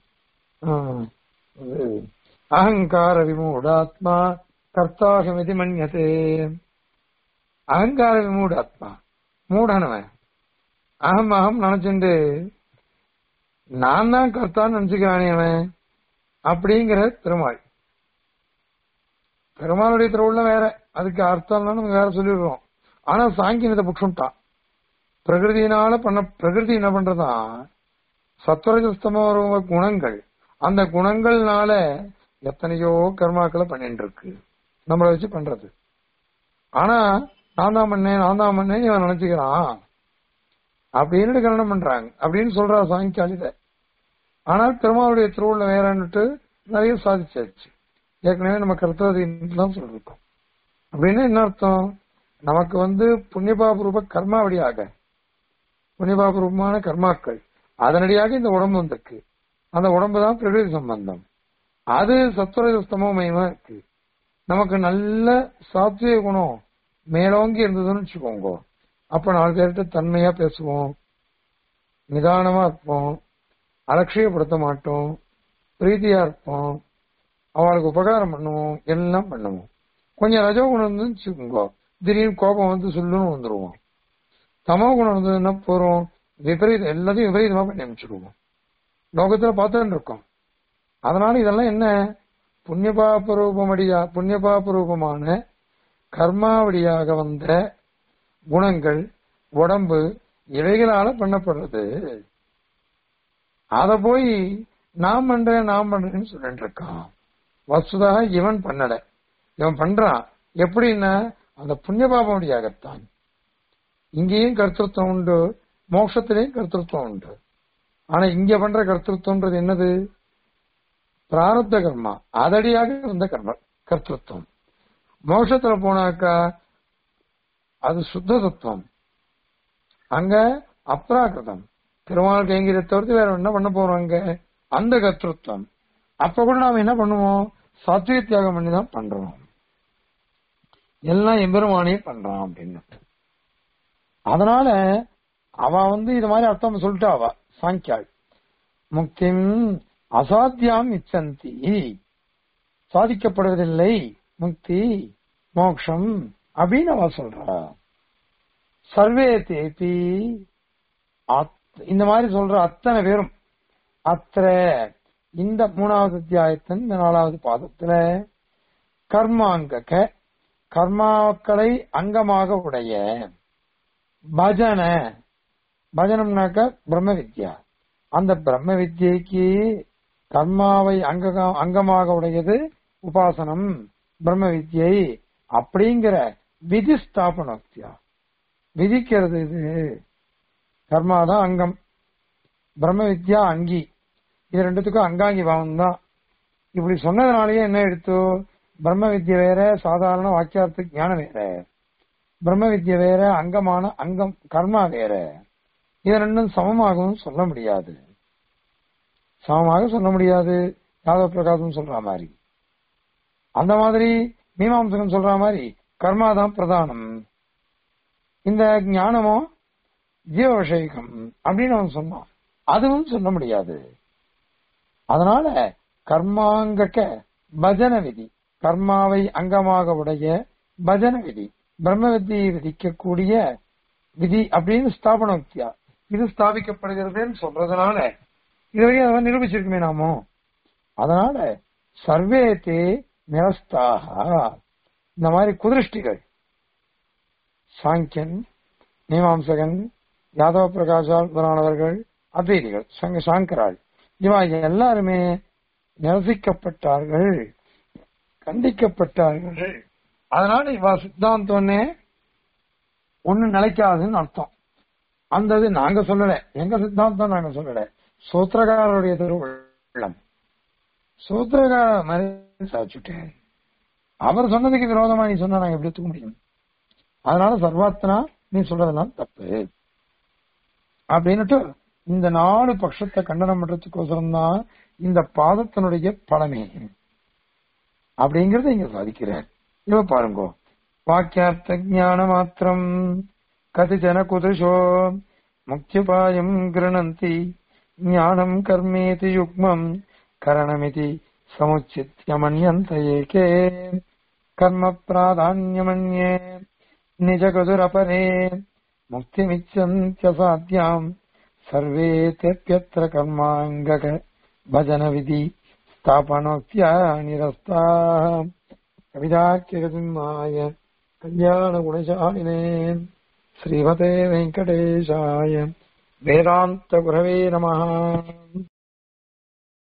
அகங்கார விமூடாத்மா கர்த்தாகமிதி மன்யத்தே அகங்கார விமூடாத்மா மூடனவன் அகம் அகம் நினைச்சுண்டு நான் தான் கர்த்தான்னு நினைச்சுக்கிறானே அவன் அப்படிங்கிற திருமாள் பெருமாளுடைய திருவுள்ள வேற அதுக்கு அர்த்தம்லாம் நம்ம வேற சொல்லிடுறோம் ஆனா சாங்கியனத்தை புக்ஷுட்டான் பிரகிருதியினால பண்ண பிரகிருதி என்ன பண்றதா சத்வரஜஸ்தம குணங்கள் அந்த குணங்கள்னால எத்தனையோ கர்மாக்களை பண்ணிட்டு இருக்கு நம்மளை வச்சு பண்றது ஆனா நான் தான் பண்ணேன் நான் தான் பண்ணேன் இவன் நினைச்சுக்கிறான் அப்படின்னு கரணம் பண்றாங்க அப்படின்னு சொல்றா சாங்கியாலித ஆனால் பெருமாளுடைய திருவுள்ள வேறன்னுட்டு நிறைய சாதிச்சாச்சு ஏற்கனவே நம்ம கருத்துவதான் சொல்லிருக்கோம் அப்படின்னு என்ன அர்த்தம் நமக்கு வந்து புண்ணியபாப ரூப கர்மாவடியாக புண்ணியபாப ரூபமான கர்மாக்கள் அதனடியாக இந்த உடம்பு வந்திருக்கு அந்த உடம்பு தான் பிரகிருதி சம்பந்தம் அது சத்துவரஸ்தமயமா இருக்கு நமக்கு நல்ல சாத்விக குணம் மேலோங்கி இருந்ததுன்னு வச்சுக்கோங்க அப்ப நாலு பேர்கிட்ட தன்மையா பேசுவோம் நிதானமா இருப்போம் அலட்சியப்படுத்த மாட்டோம் பிரீத்தியா இருப்போம் அவளுக்கு உபகாரம் பண்ணுவோம் எல்லாம் பண்ணுவோம் கொஞ்சம் ரஜோ குணம் வந்து வச்சுக்கோங்க திடீர்னு கோபம் வந்து சொல்லுன்னு வந்துருவோம் தமோ குணம் வந்ததுன்னா போறோம் விபரீதம் எல்லாத்தையும் விபரீதமா பண்ணி அமைச்சிருவோம் லோகத்துல பார்த்துட்டு இருக்கோம் அதனால இதெல்லாம் என்ன புண்ணியபாப ரூபமடியா புண்ணியபாப ரூபமான கர்மாவடியாக வந்த குணங்கள் உடம்பு இவைகளால பண்ணப்படுறது அத போய் நான் பண்றேன் நான் பண்றேன்னு சொல்லிட்டு இருக்கான் வசுதா இவன் பண்ணல இவன் பண்றான் எப்படின்னா அந்த புண்ணியபாபமுடியாகத்தான் இங்கேயும் கர்த்தத்துவம் உண்டு மோட்சத்திலையும் கர்த்தத்துவம் உண்டு ஆனா இங்க பண்ற கர்த்தத்துவம்ன்றது என்னது பிராரப்த கர்மா அதடியாக வந்த கர்ம கர்த்தத்துவம் மோட்சத்துல போனாக்கா அது சுத்த தத்துவம் அங்க அப்ராகிருதம் திருமால் கைங்கிற தவிர்த்து வேற என்ன பண்ண போறோம் அங்க அந்த கர்த்தத்துவம் அப்ப கூட நாம என்ன பண்ணுவோம் சாத்விக தியாகம் பண்ணி தான் பண்றோம் எல்லாம் எம்பெருமானே பண்றான் அப்படின்னு அதனால அவ வந்து இது மாதிரி அர்த்தம் சொல்லிட்டா அவ சாங்கியாள் முக்திம் அசாத்தியாம் இச்சந்தி சாதிக்கப்படுவதில்லை முக்தி மோக்ஷம் அப்படின்னு அவ சொல்றா சர்வே தேபி இந்த மாதிரி சொல்ற அத்தனை பேரும் அத்த இந்த மூணாவது அத்தியாயத்தின் இந்த நாலாவது பாதத்துல கர்மாங்க கர்மாக்களை அங்கமாக உடைய பஜன பஜனம்னாக்க பிரம்ம வித்யா அந்த பிரம்ம வித்யைக்கு கர்மாவை அங்க அங்கமாக உடையது உபாசனம் பிரம்ம வித்யை அப்படிங்கிற விதி ஸ்தாபனத்தியா விதிக்கிறது இது கர்மாதான் அங்கம் பிரம்ம வித்யா அங்கி இது ரெண்டுத்துக்கும் அங்காங்கி பாவம் தான் இப்படி சொன்னதுனாலயே என்ன எடுத்து பிரம்ம வித்யா வேற சாதாரண வாக்கியார்த்த ஞானம் வேற பிரம்ம வித்யை வேற அங்கமான அங்கம் கர்மா வேற இது ரெண்டும் சமமாகவும் சொல்ல முடியாது சமமாக சொல்ல முடியாது யாதவ பிரகாசம் சொல்ற மாதிரி அந்த மாதிரி மீமாம்சகன் சொல்ற மாதிரி கர்மா தான் பிரதானம் இந்த ஞானமோ ஜீவ விஷயகம் அப்படின்னு அவன் சொன்னான் அதுவும் சொல்ல முடியாது அதனால கர்மாங்கக்க பஜன விதி கர்மாவை அங்கமாக உடைய பஜன விதி பிரம்ம வித்தியை விதிக்கக்கூடிய விதி அப்படின்னு ஸ்தாபன வித்தியா இது ஸ்தாபிக்கப்படுகிறதுன்னு சொல்றதுனால இதுவரையும் அதை நிரூபிச்சிருக்குமே நாமோ அதனால சர்வேத்தே நிரஸ்தாக இந்த மாதிரி குதிருஷ்டிகள் சாங்கியன் மீமாம்சகன் யாதவ பிரகாஷால் முதலானவர்கள் அத்வைதிகள் சங்க சாங்கரால் இவா எல்லாருமே நிரசிக்கப்பட்டார்கள் கண்டிக்கப்பட்டார்கள் அதனால இவா சித்தாந்தம்னே ஒண்ணு நிலைக்காதுன்னு அர்த்தம் அந்த இது நாங்க சொல்லல எங்க சித்தாந்தம் நாங்க சொல்லல சூத்திரகாரருடைய திருவுள்ளம் சூத்திரகார மாதிரி சாச்சுட்டேன் அவர் சொன்னதுக்கு விரோதமா நீ சொன்னா நாங்க எப்படி ஒத்துக்க முடியும் அதனால சர்வாத்னா நீ சொல்றதெல்லாம் தப்பு அப்படின்னுட்டு இந்த நாலு பட்சத்தை கண்டனம் பண்றதுக்கோசரம் தான் இந்த பாதத்தினுடைய பலமே அப்படிங்கறத இங்க சாதிக்கிறார் இவ பாருங்க வாக்கியார்த்த ஞான மாத்திரம் கதிஜன குதிஷோ முக்கியபாயம் கிருணந்தி ஞானம் கர்மேதி யுக்மம் கரணமிதி சமுச்சித்ய மன்யந்த ஏகே கர்ம பிராதான்யமன்யே நிஜகதுரபரே முக்திமிச்சந்தியசாத்தியாம் சர்வே தெப்யத்திர கர்மாங்கக பஜன விதி ஸ்தாபனோக்தியா நிரஸ்தா கவிதாக்கியகசிம்மாய கல்யாண குணசாலினே ஸ்ரீமதே வெங்கடேஷாய வேதாந்த குரவே நமः